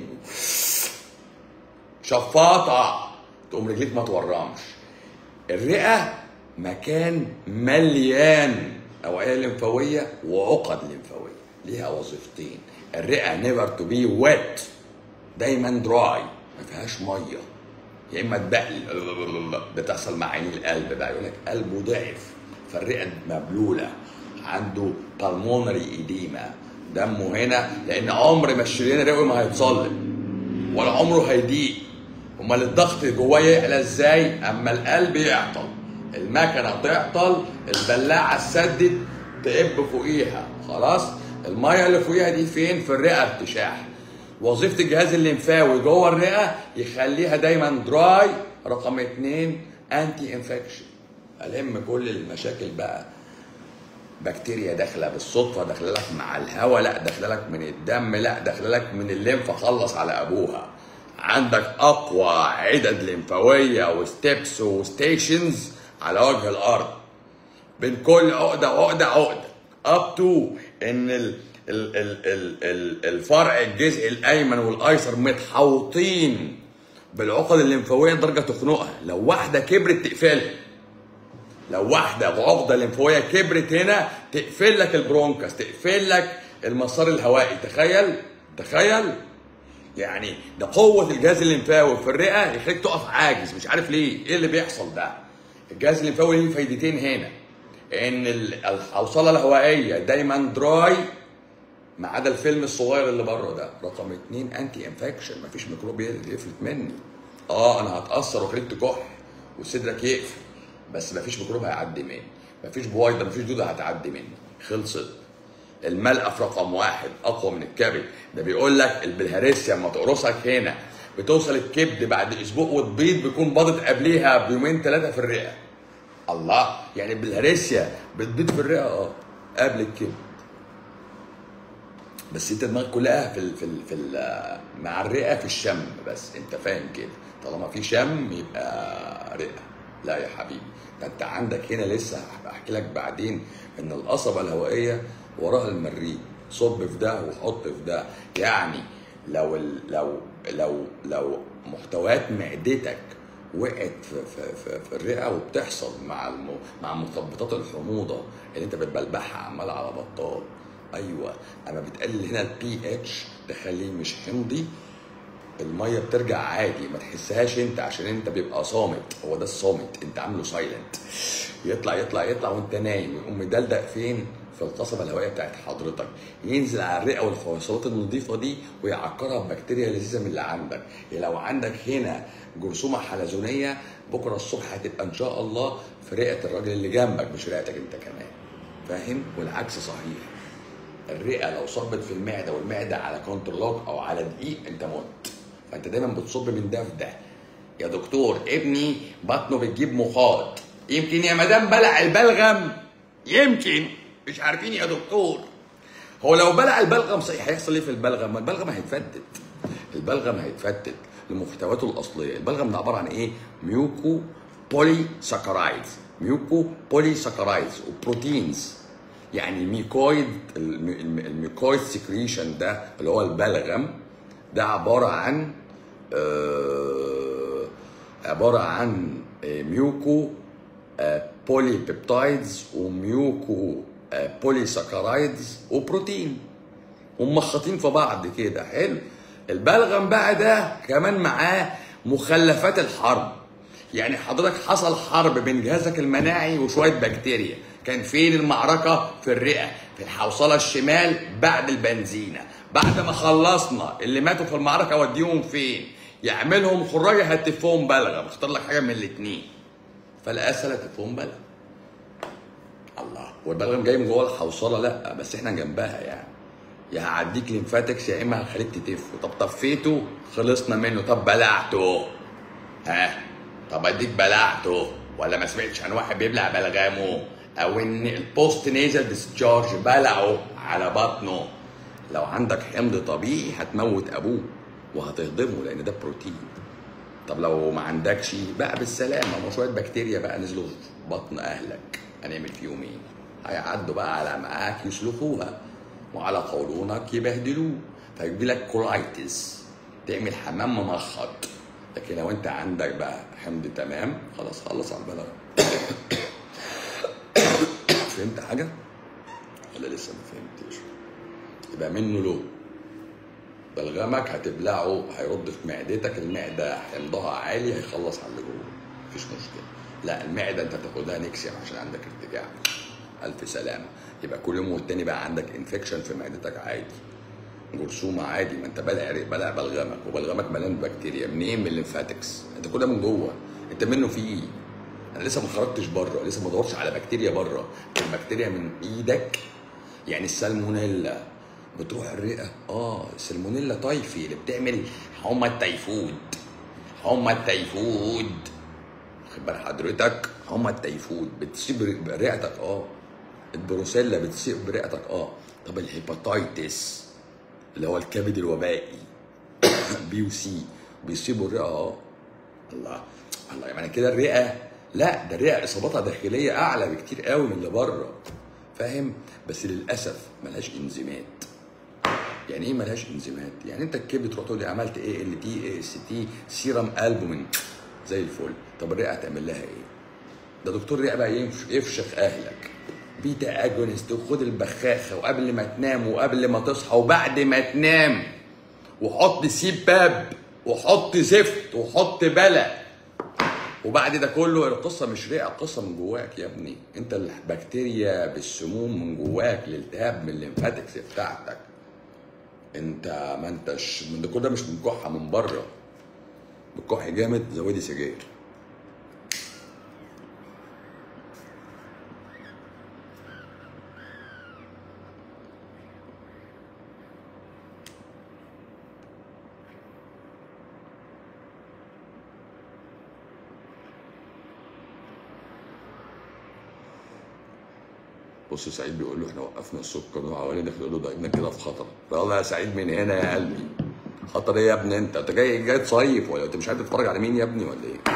شفاطه تقوم رجليك ما تورمش الرئه مكان مليان اوعيه لمفاويه وعقد لمفاويه ليها وظيفتين الرئه نيفر تو بي ويت دايما دراي ما فيهاش ميه يا اما تبقل بتحصل مع عين القلب بقى يقول لك قلبه ضعف فالرئه مبلوله عنده بالمونري ايديما دمه هنا لان عمر ما الشريان الرئوي ما هيتصلب ولا عمره هيضيق امال الضغط جواه يعلى ازاي اما القلب يعطل المكنه تعطل البلاعه تسدد تقب فوقيها خلاص الميه اللي فوقيها دي فين في الرئه ارتشاح وظيفه الجهاز الليمفاوي جوه الرئه يخليها دايما دراي رقم اتنين انتي انفكشن الم كل المشاكل بقى بكتيريا داخله بالصدفه داخله لك مع الهواء لا داخله لك من الدم لا داخله لك من الليمف خلص على ابوها عندك اقوى عدد ليمفاويه وستيبس وستيشنز على وجه الارض بين كل عقده وعقده عقده اب تو ان ال ال ال ال ال الفرع الجزء الايمن والايسر متحوطين بالعقد الليمفاويه لدرجه تخنقها لو واحده كبرت تقفلها لو واحده عقده ليمفاويه كبرت هنا تقفل لك البرونكس تقفل لك المسار الهوائي تخيل تخيل يعني ده قوه الجهاز الليمفاوي في الرئه يخليك تقف عاجز مش عارف ليه ايه اللي بيحصل ده الجهاز الليمفاوي ليه فايدتين هنا ان ال- الحوصله الهوائيه دايما دراي ما عدا الفيلم الصغير اللي بره ده رقم اتنين انتي انفكشن مفيش ميكروب يفلت مني اه انا هتاثر وخليك تكح وصدرك يقفل بس مفيش ميكروب هيعدي مني مفيش بويضه مفيش دوده هتعدي مني خلصت الملقى في رقم واحد اقوى من الكبد ده بيقول لك البلهارسيا لما تقرصك هنا بتوصل الكبد بعد اسبوع وتبيض بيكون باضت قبليها بيومين ثلاثه في الرئه الله يعني البلهارسيا بتبيض في الرئه اه قبل الكبد بس انت دماغك كلها في ال في ال في ال مع الرئه في الشم بس انت فاهم كده طالما في شم يبقى رئه لا يا حبيبي ده انت عندك هنا لسه هحكي لك بعدين ان القصبه الهوائيه وراها المريء صب في ده وحط في ده يعني لو ال لو لو لو محتويات معدتك وقعت في, في, في, في الرئه وبتحصل مع الم... مع مثبطات الحموضه اللي انت بتبلبعها عمال على بطال ايوه اما بتقلل هنا البي اتش تخليه مش حمضي الميه بترجع عادي ما تحسهاش انت عشان انت بيبقى صامت هو ده الصامت انت عامله سايلنت يطلع يطلع يطلع وانت نايم يقوم مدلدق فين في القصبة الهوائية بتاعت حضرتك ينزل على الرئة والفوصلات النظيفة دي ويعكرها ببكتيريا لذيذة من اللي عندك يعني لو عندك هنا جرثومة حلزونية بكرة الصبح هتبقى إن شاء الله في رئة الراجل اللي جنبك مش رئتك أنت كمان فاهم والعكس صحيح الرئه لو صبت في المعده والمعده على كنترولوج او على دقيق انت مت فانت دايما بتصب من ده في ده يا دكتور ابني بطنه بتجيب مخاط يمكن يا مدام بلع البلغم يمكن مش عارفين يا دكتور هو لو بلع البلغم صحيح هيحصل ايه في البلغم؟ ما البلغم هيتفتت البلغم هيتفتت لمحتوياته الاصليه البلغم ده عباره عن ايه؟ ميوكو بولي ساكرايدز ميوكو بولي ساكرايدز وبروتينز يعني ميكويد الم- الم- الميكويد سكريشن ده اللي هو البلغم ده عباره عن آه عباره عن آه، ميوكو آه، بولي بيبتايدز وميوكو آه، بولي ساكرايدز وبروتين ومخطين في بعض كده حلو البلغم بقى ده كمان معاه مخلفات الحرب يعني حضرتك حصل حرب بين جهازك المناعي وشويه بكتيريا كان فين المعركه في الرئه في الحوصله الشمال بعد البنزينه بعد ما خلصنا اللي ماتوا في المعركه وديهم فين يعملهم خراجه هتفهم بلغم اختار لك حاجه من الاثنين فالاسهل هتفهم بلغم الله والبلغم جاي من جوه الحوصله لا بس احنا جنبها يعني يا هعديك ليمفاتكس يا اما هخليك تتف طب طفيته خلصنا منه طب بلعته ها طب اديك بلعته ولا ما سمعتش عن واحد بيبلع بلغامه او ان البوست نيزل ديسشارج بلعه على بطنه لو عندك حمض طبيعي هتموت ابوه وهتهضمه لان ده بروتين طب لو ما عندكش بقى بالسلامه ما شويه بكتيريا بقى نزلوا في بطن اهلك هنعمل فيهم ايه؟ هيعدوا بقى على معاك يسلخوها وعلى قولونك يبهدلوه فيجي لك كولايتس تعمل حمام منخط لكن لو انت عندك بقى حمض تمام خلاص خلص على البلد فهمت حاجه؟ ولا لسه ما فهمتش؟ يبقى منه له بلغمك هتبلعه هيرد في معدتك المعده حمضها عالي هيخلص على اللي جوه مفيش مشكله لا المعده انت بتاخدها نكسيا عشان عندك ارتجاع الف سلامه يبقى كل يوم والتاني بقى عندك انفكشن في معدتك عادي جرثومه عادي ما انت بلع بلع بلغمك وبلغمك مليان بكتيريا منين من الليمفاتكس انت كل ده من جوه انت منه فيه انا لسه ما خرجتش بره لسه ما دورتش على بكتيريا بره البكتيريا من ايدك يعني السالمونيلا بتروح الرئه اه السالمونيلا طايفي اللي بتعمل حمى التيفود حمى التيفود واخد بال حضرتك حمى التيفود بتصيب رئتك اه البروسيلا بتصيب رئتك اه طب الهيباتيتس اللي هو الكبد الوبائي بي وسي بيصيبوا الرئه اه الله الله يعني كده الرئه لا ده الرئه اصاباتها داخليه اعلى بكتير قوي من اللي بره فاهم بس للاسف ملهاش انزيمات يعني ايه ملهاش انزيمات يعني انت الكبد تروح تقول لي عملت ايه ال تي اي اس تي سيرم البومين زي الفل طب الرئه هتعمل لها ايه ده دكتور رئه بقى ينفش- يفشخ اهلك بيتا اجونست وخد البخاخه وقبل ما تنام وقبل ما تصحى وبعد ما تنام وحط سيب باب وحط زفت وحط بلا وبعد ده كله القصه مش رئه القصه من جواك يا ابني انت البكتيريا بالسموم من جواك الالتهاب من الليمفاتكس بتاعتك انت ما انتش من ده كل ده مش من كحه من بره بتكح جامد زودي سجاير بص سعيد بيقول له احنا وقفنا السكر وحوالي داخل يقول له ده ابنك كده في خطر يلا يا سعيد من هنا يا قلبي خطر ايه يا ابني انت انت جاي جاي تصيف ولا انت مش عارف تتفرج على مين يا ابني ولا ايه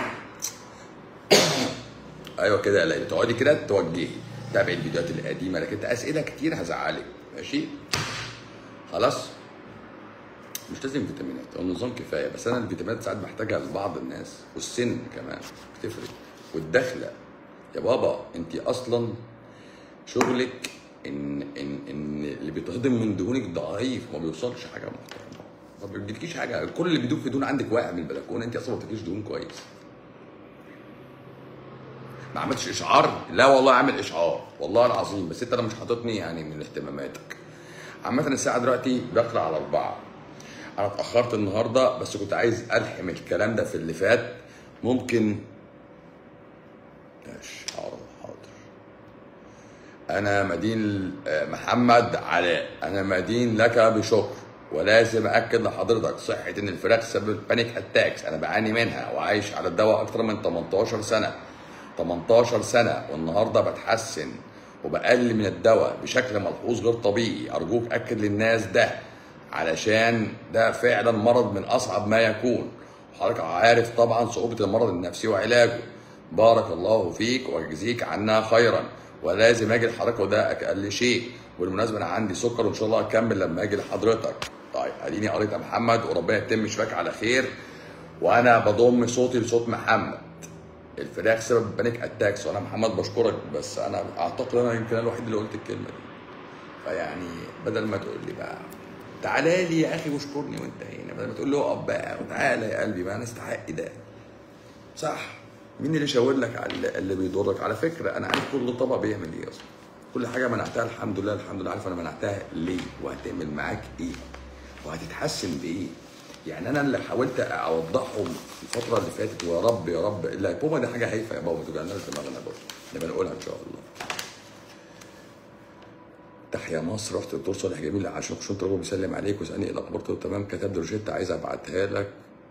ايوه كده يا ليلى تقعدي كده توجهي تابعي الفيديوهات القديمه لكن انت اسئله كتير هزعلك ماشي خلاص مش لازم فيتامينات هو النظام كفايه بس انا الفيتامينات ساعات بحتاجها لبعض الناس والسن كمان بتفرق والدخله يا بابا انت اصلا شغلك ان ان ان اللي بيتهضم من دهونك ضعيف ما بيوصلش حاجه محترمه ما بيجيلكيش حاجه كل اللي بيدوب في دهون عندك واقع من البلكونه انت اصلا ما بتاكليش دهون كويس ما عملتش اشعار لا والله عامل اشعار والله العظيم بس انت انا مش حاططني يعني من اهتماماتك عامة الساعة دلوقتي داخلة على أربعة أنا اتأخرت النهاردة بس كنت عايز ألحم الكلام ده في اللي فات ممكن ماشي حاضر حاضر أنا مدين آه، محمد علاء أنا مدين لك بشكر ولازم أكد لحضرتك صحة إن الفراخ سبب بانيك أتاكس أنا بعاني منها وعايش على الدواء أكتر من 18 سنة 18 سنة والنهاردة بتحسن وبقلل من الدواء بشكل ملحوظ غير طبيعي أرجوك أكد للناس ده علشان ده فعلا مرض من أصعب ما يكون وحضرتك عارف طبعا صعوبة المرض النفسي وعلاجه بارك الله فيك ويجزيك عنا خيرا ولازم اجي لحضرتك وده اقل شيء بالمناسبه انا عندي سكر وان شاء الله اكمل لما اجي لحضرتك طيب اديني قريت يا محمد وربنا يتم شفاك على خير وانا بضم صوتي لصوت محمد الفراخ سبب بانيك اتاكس وانا محمد بشكرك بس انا اعتقد انا يمكن انا الوحيد اللي قلت الكلمه دي فيعني بدل ما تقول لي بقى تعالى لي يا اخي واشكرني وانت هنا بدل ما تقول لي اقف بقى وتعالى يا قلبي بقى انا استحق ده صح مين اللي شاور لك على اللي- اللي بيضرك على فكره انا عارف كل طبق بيعمل ايه اصلا كل حاجه منعتها الحمد لله الحمد لله عارف انا منعتها ليه وهتعمل معاك ايه وهتتحسن بايه يعني انا اللي حاولت اوضحهم الفتره اللي فاتت ويا رب يا رب اللايبوما دي حاجه هايفه يا بابا ما توجعناش دماغنا برضه نبقى نقولها ان شاء الله تحيا مصر رحت الدكتور صالح جميل عشان كنت ربنا بيسلم عليك وسالني ايه الاخبار قلت له تمام كتب لي روشته عايز ابعتها لك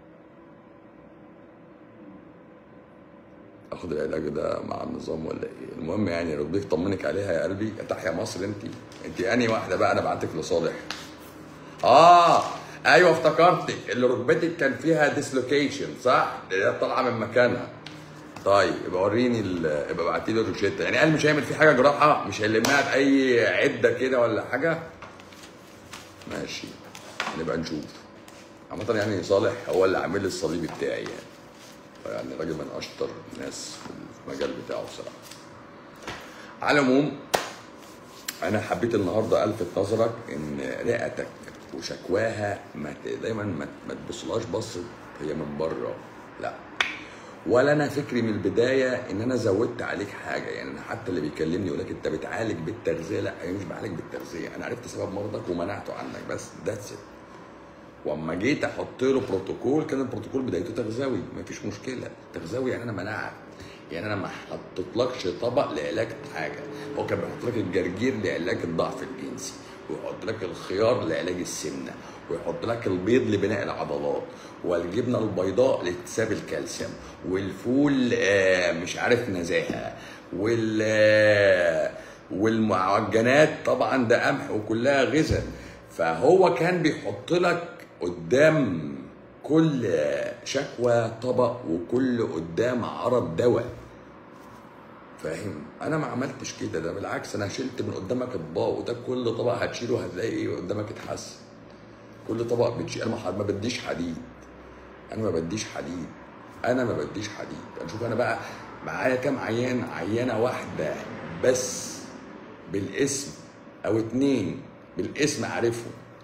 اخد العلاج ده مع النظام ولا ايه المهم يعني ربك طمنك عليها يا قلبي تحيا مصر انت انت انهي واحده بقى انا بعتك لصالح اه ايوه افتكرتك اللي ركبتك كان فيها ديسلوكيشن صح اللي هي طالعه من مكانها طيب يبقى وريني ال- يبقى ابعتي لي الروشته يعني قال مش هيعمل فيه حاجه جراحه مش هيلمها باي عده كده ولا حاجه ماشي نبقى نشوف عامة يعني صالح هو اللي عامل لي الصليب بتاعي يعني يعني راجل من اشطر الناس في المجال بتاعه بصراحه على العموم انا حبيت النهارده الفت نظرك ان رئتك وشكواها ما ت- دايما ما ما تبصلهاش بصه هي من بره لا ولا انا فكري من البدايه ان انا زودت عليك حاجه يعني انا حتى اللي بيكلمني يقول لك انت بتعالج بالتغذيه لا انا مش بعالج بالتغذيه انا عرفت سبب مرضك ومنعته عنك بس ذاتس ات واما جيت احط له بروتوكول كان البروتوكول بدايته تغذوي مفيش مشكله تغذوي يعني انا منعت يعني انا ما حطيتلكش طبق لعلاج حاجه هو كان بيحط لك الجرجير لعلاج الضعف الجنسي ويحط لك الخيار لعلاج السمنه ويحط لك البيض لبناء العضلات والجبنه البيضاء لاكتساب الكالسيوم والفول آه، مش عارف نزاهه وال آه، والمعجنات طبعا ده قمح وكلها غذاء فهو كان بيحط لك قدام كل شكوى طبق وكل قدام عرض دواء فاهم انا ما عملتش كده ده بالعكس انا شلت من قدامك اطباق وده كل طبق هتشيله هتلاقي ايه قدامك اتحسن كل طبق بتشيل انا ما- ما بديش حديد انا ما بديش حديد انا ما بديش حديد انا شوف انا بقى معايا كام عيان عيانه واحده بس بالاسم او اتنين بالاسم عارفهم يعني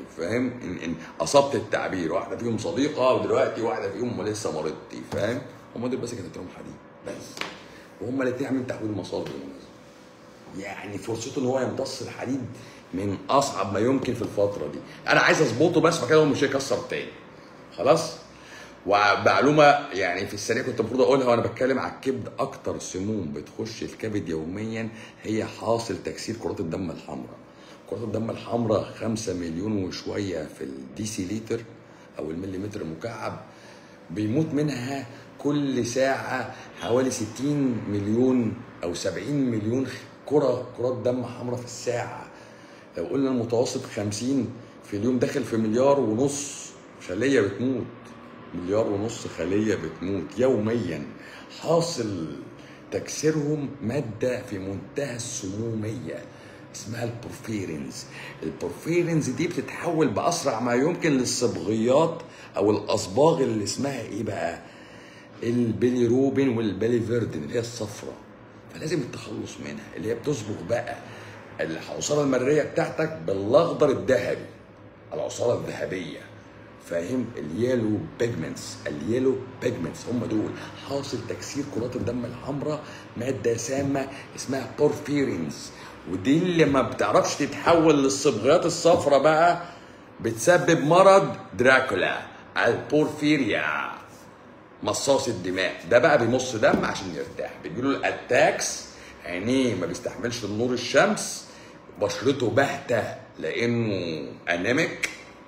فاهم ان ان اصبت التعبير واحده فيهم صديقه ودلوقتي واحده فيهم لسه مريضتي فاهم هم دول بس كانت لهم حديد بس وهم الاثنين عاملين تحويل مصادر بالمناسبة. يعني فرصته ان هو يمتص الحديد من اصعب ما يمكن في الفتره دي انا عايز اظبطه بس فكده هو مش هيكسر تاني خلاص ومعلومه يعني في السريع كنت المفروض اقولها وانا بتكلم على الكبد اكتر سموم بتخش الكبد يوميا هي حاصل تكسير كرات الدم الحمراء كرات الدم الحمراء 5 مليون وشويه في الديسيليتر او المليمتر المكعب بيموت منها كل ساعة حوالي 60 مليون أو 70 مليون كرة كرات دم حمراء في الساعة لو قلنا المتوسط 50 في اليوم داخل في مليار ونص خلية بتموت مليار ونص خلية بتموت يوميا حاصل تكسيرهم مادة في منتهى السمومية اسمها البورفيرينز البورفيرينز دي بتتحول بأسرع ما يمكن للصبغيات أو الأصباغ اللي اسمها إيه بقى البيليروبين والباليفيردين اللي هي الصفراء فلازم التخلص منها اللي هي بتصبغ بقى العصارة المرية بتاعتك بالأخضر الذهبي العصارة الذهبية فاهم اليالو بيجمنتس اليالو بيجمنتس هم دول حاصل تكسير كرات الدم الحمراء ماده سامه اسمها بورفيرينز ودي اللي ما بتعرفش تتحول للصبغات الصفراء بقى بتسبب مرض دراكولا البورفيريا مصاص الدماء ده بقى بيمص دم عشان يرتاح بيجيله الاتاكس عينيه ما بيستحملش النور الشمس بشرته باهته لانه انيميك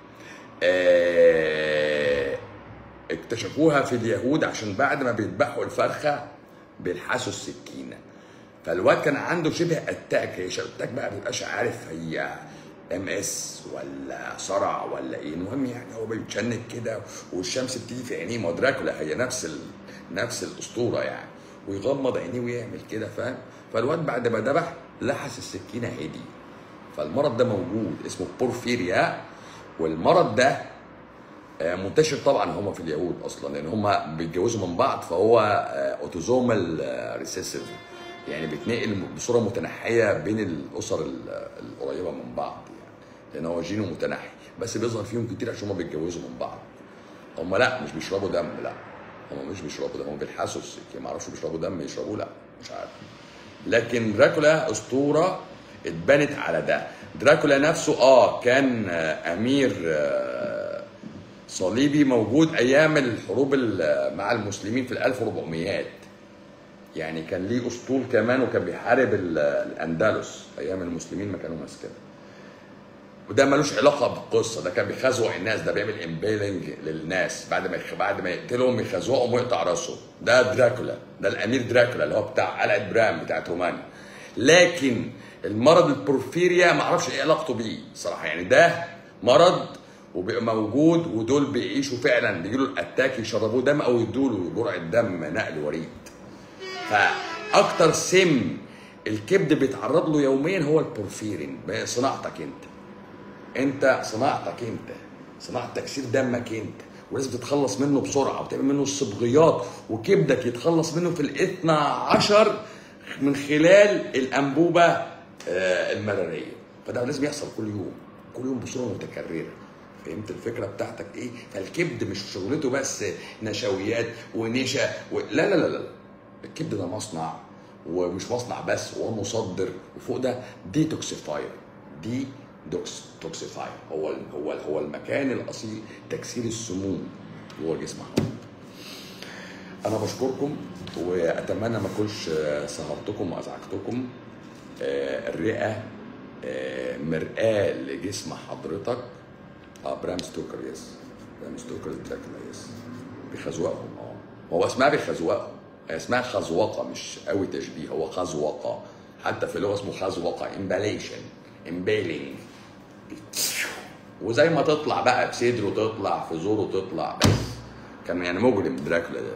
آه، اكتشفوها في اليهود عشان بعد ما بيذبحوا الفرخه بيلحسوا السكينه فالواد كان عنده شبه اتاك هي اتاك بقى ما بيبقاش عارف هي ام اس ولا صرع ولا ايه المهم يعني هو بيتشنج كده والشمس بتيجي في عينيه ما هو دراكولا هي نفس ال... نفس الاسطوره يعني ويغمض عينيه ويعمل كده فاهم فالواد بعد ما ذبح لحس السكينه هدي فالمرض ده موجود اسمه بورفيريا والمرض ده آه، منتشر طبعا هم في اليهود اصلا لان هم بيتجوزوا من بعض فهو اوتوزومال ريسيسيف يعني بيتنقل بصوره متنحيه بين الاسر ال- القريبه من بعض يعني لان هو جينه متنحي بس بيظهر فيهم كتير عشان هم بيتجوزوا من بعض هم لا مش بيشربوا دم لا هم مش بيشربوا دم هم بيلحسوا السكين ما اعرفش بيشربوا دم يشربوه لا مش عارف لكن دراكولا اسطوره اتبنت على ده دراكولا نفسه اه كان آه، امير آه، صليبي موجود ايام الحروب ال- مع المسلمين في ال 1400 يعني كان ليه اسطول كمان وكان بيحارب ال- الاندلس ايام المسلمين ما كانوا ماسكينها وده ملوش علاقه بالقصه ده كان بيخزوق الناس ده بيعمل امبيلنج للناس بعد ما يخ... بعد ما يقتلهم يخزوقهم ويقطع راسهم ده دراكولا ده الامير دراكولا اللي هو بتاع قلعه برام بتاعت رومانيا لكن المرض البورفيريا ما اعرفش ايه علاقته بيه صراحه يعني ده مرض وبيبقى موجود ودول بيعيشوا فعلا بيجيله الاتاك يشربوه دم او يدوا له جرعه دم نقل وريد فاكتر سم الكبد بيتعرض له يوميا هو البورفيرين بقى صناعتك انت انت صناعتك انت صناعه تكسير دمك انت ولازم تتخلص منه بسرعه وتعمل منه الصبغيات وكبدك يتخلص منه في الاثنى عشر من خلال الانبوبه آه، المراريه فده لازم يحصل كل يوم كل يوم بصوره متكرره فهمت الفكره بتاعتك ايه فالكبد مش شغلته بس نشويات ونشا و... لا لا لا لا الكبد ده مصنع ومش مصنع بس هو مصدر وفوق ده ديتوكسيفاير دي دوكس توكسيفاير هو ال- هو ال- هو المكان الاصيل تكسير السموم جوه جسم حضرتك انا بشكركم واتمنى ما اكونش آه، سهرتكم وازعجتكم آه، الرئه آه، مرآة لجسم حضرتك اه برام ستوكر يس برام ستوكر دراكولا يس بيخزوقهم اه هو اسمها بيخزوقهم هي اسمها خزوقه مش قوي تشبيه هو خزوقه حتى في اللغه اسمه خزوقه امباليشن امبالينج وزي ما تطلع بقى بصدره تطلع في زوره تطلع بس كان يعني مجرم دراكولا ده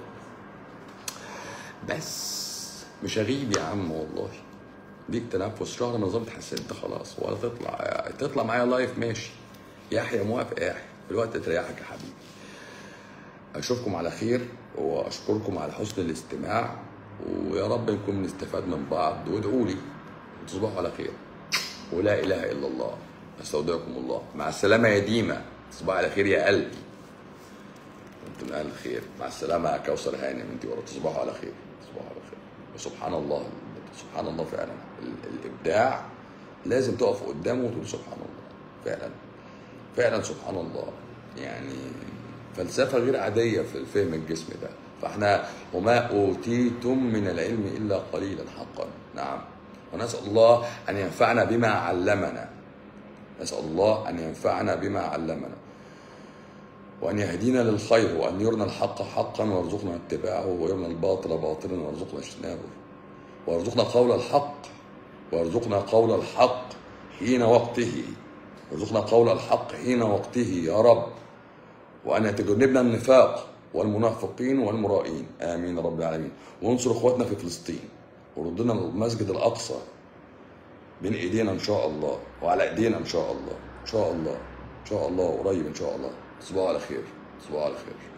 بس مش هغيب يا عم والله ديك تنفس شهر نظام اتحسنت خلاص ولا تطلع تطلع معايا لايف ماشي يحيى موافق يحيى الوقت تريحك يا حبيبي اشوفكم على خير واشكركم على حسن الاستماع ويا رب نكون بنستفاد من بعض وادعوا لي تصبحوا على خير ولا اله الا الله استودعكم الله مع السلامه يا ديما تصبح على خير يا قلبي انتم من اهل الخير مع السلامه يا كوثر هانم انت ورا تصبحوا على خير تصبحوا على خير وسبحان الله سبحان الله فعلا ال- الابداع لازم تقف قدامه وتقول سبحان الله فعلا فعلا سبحان الله يعني فلسفه غير عاديه في الفهم الجسم ده فاحنا وما اوتيتم من العلم الا قليلا حقا نعم ونسال الله ان ينفعنا بما علمنا نسال الله ان ينفعنا بما علمنا وأن يهدينا للخير وأن يرنا الحق حقا ويرزقنا اتباعه ويرنا الباطل باطلا ويرزقنا اجتنابه ويرزقنا قول الحق ويرزقنا قول الحق حين وقته ويرزقنا قول الحق حين وقته يا رب وأن يتجنبنا النفاق والمنافقين والمرائين آمين يا رب العالمين وانصر إخواتنا في فلسطين وردنا المسجد الأقصى بين ايدينا ان شاء الله وعلى ايدينا ان شاء الله ان شاء الله ان شاء الله قريب ان شاء الله تصبحوا على خير تصبحوا على خير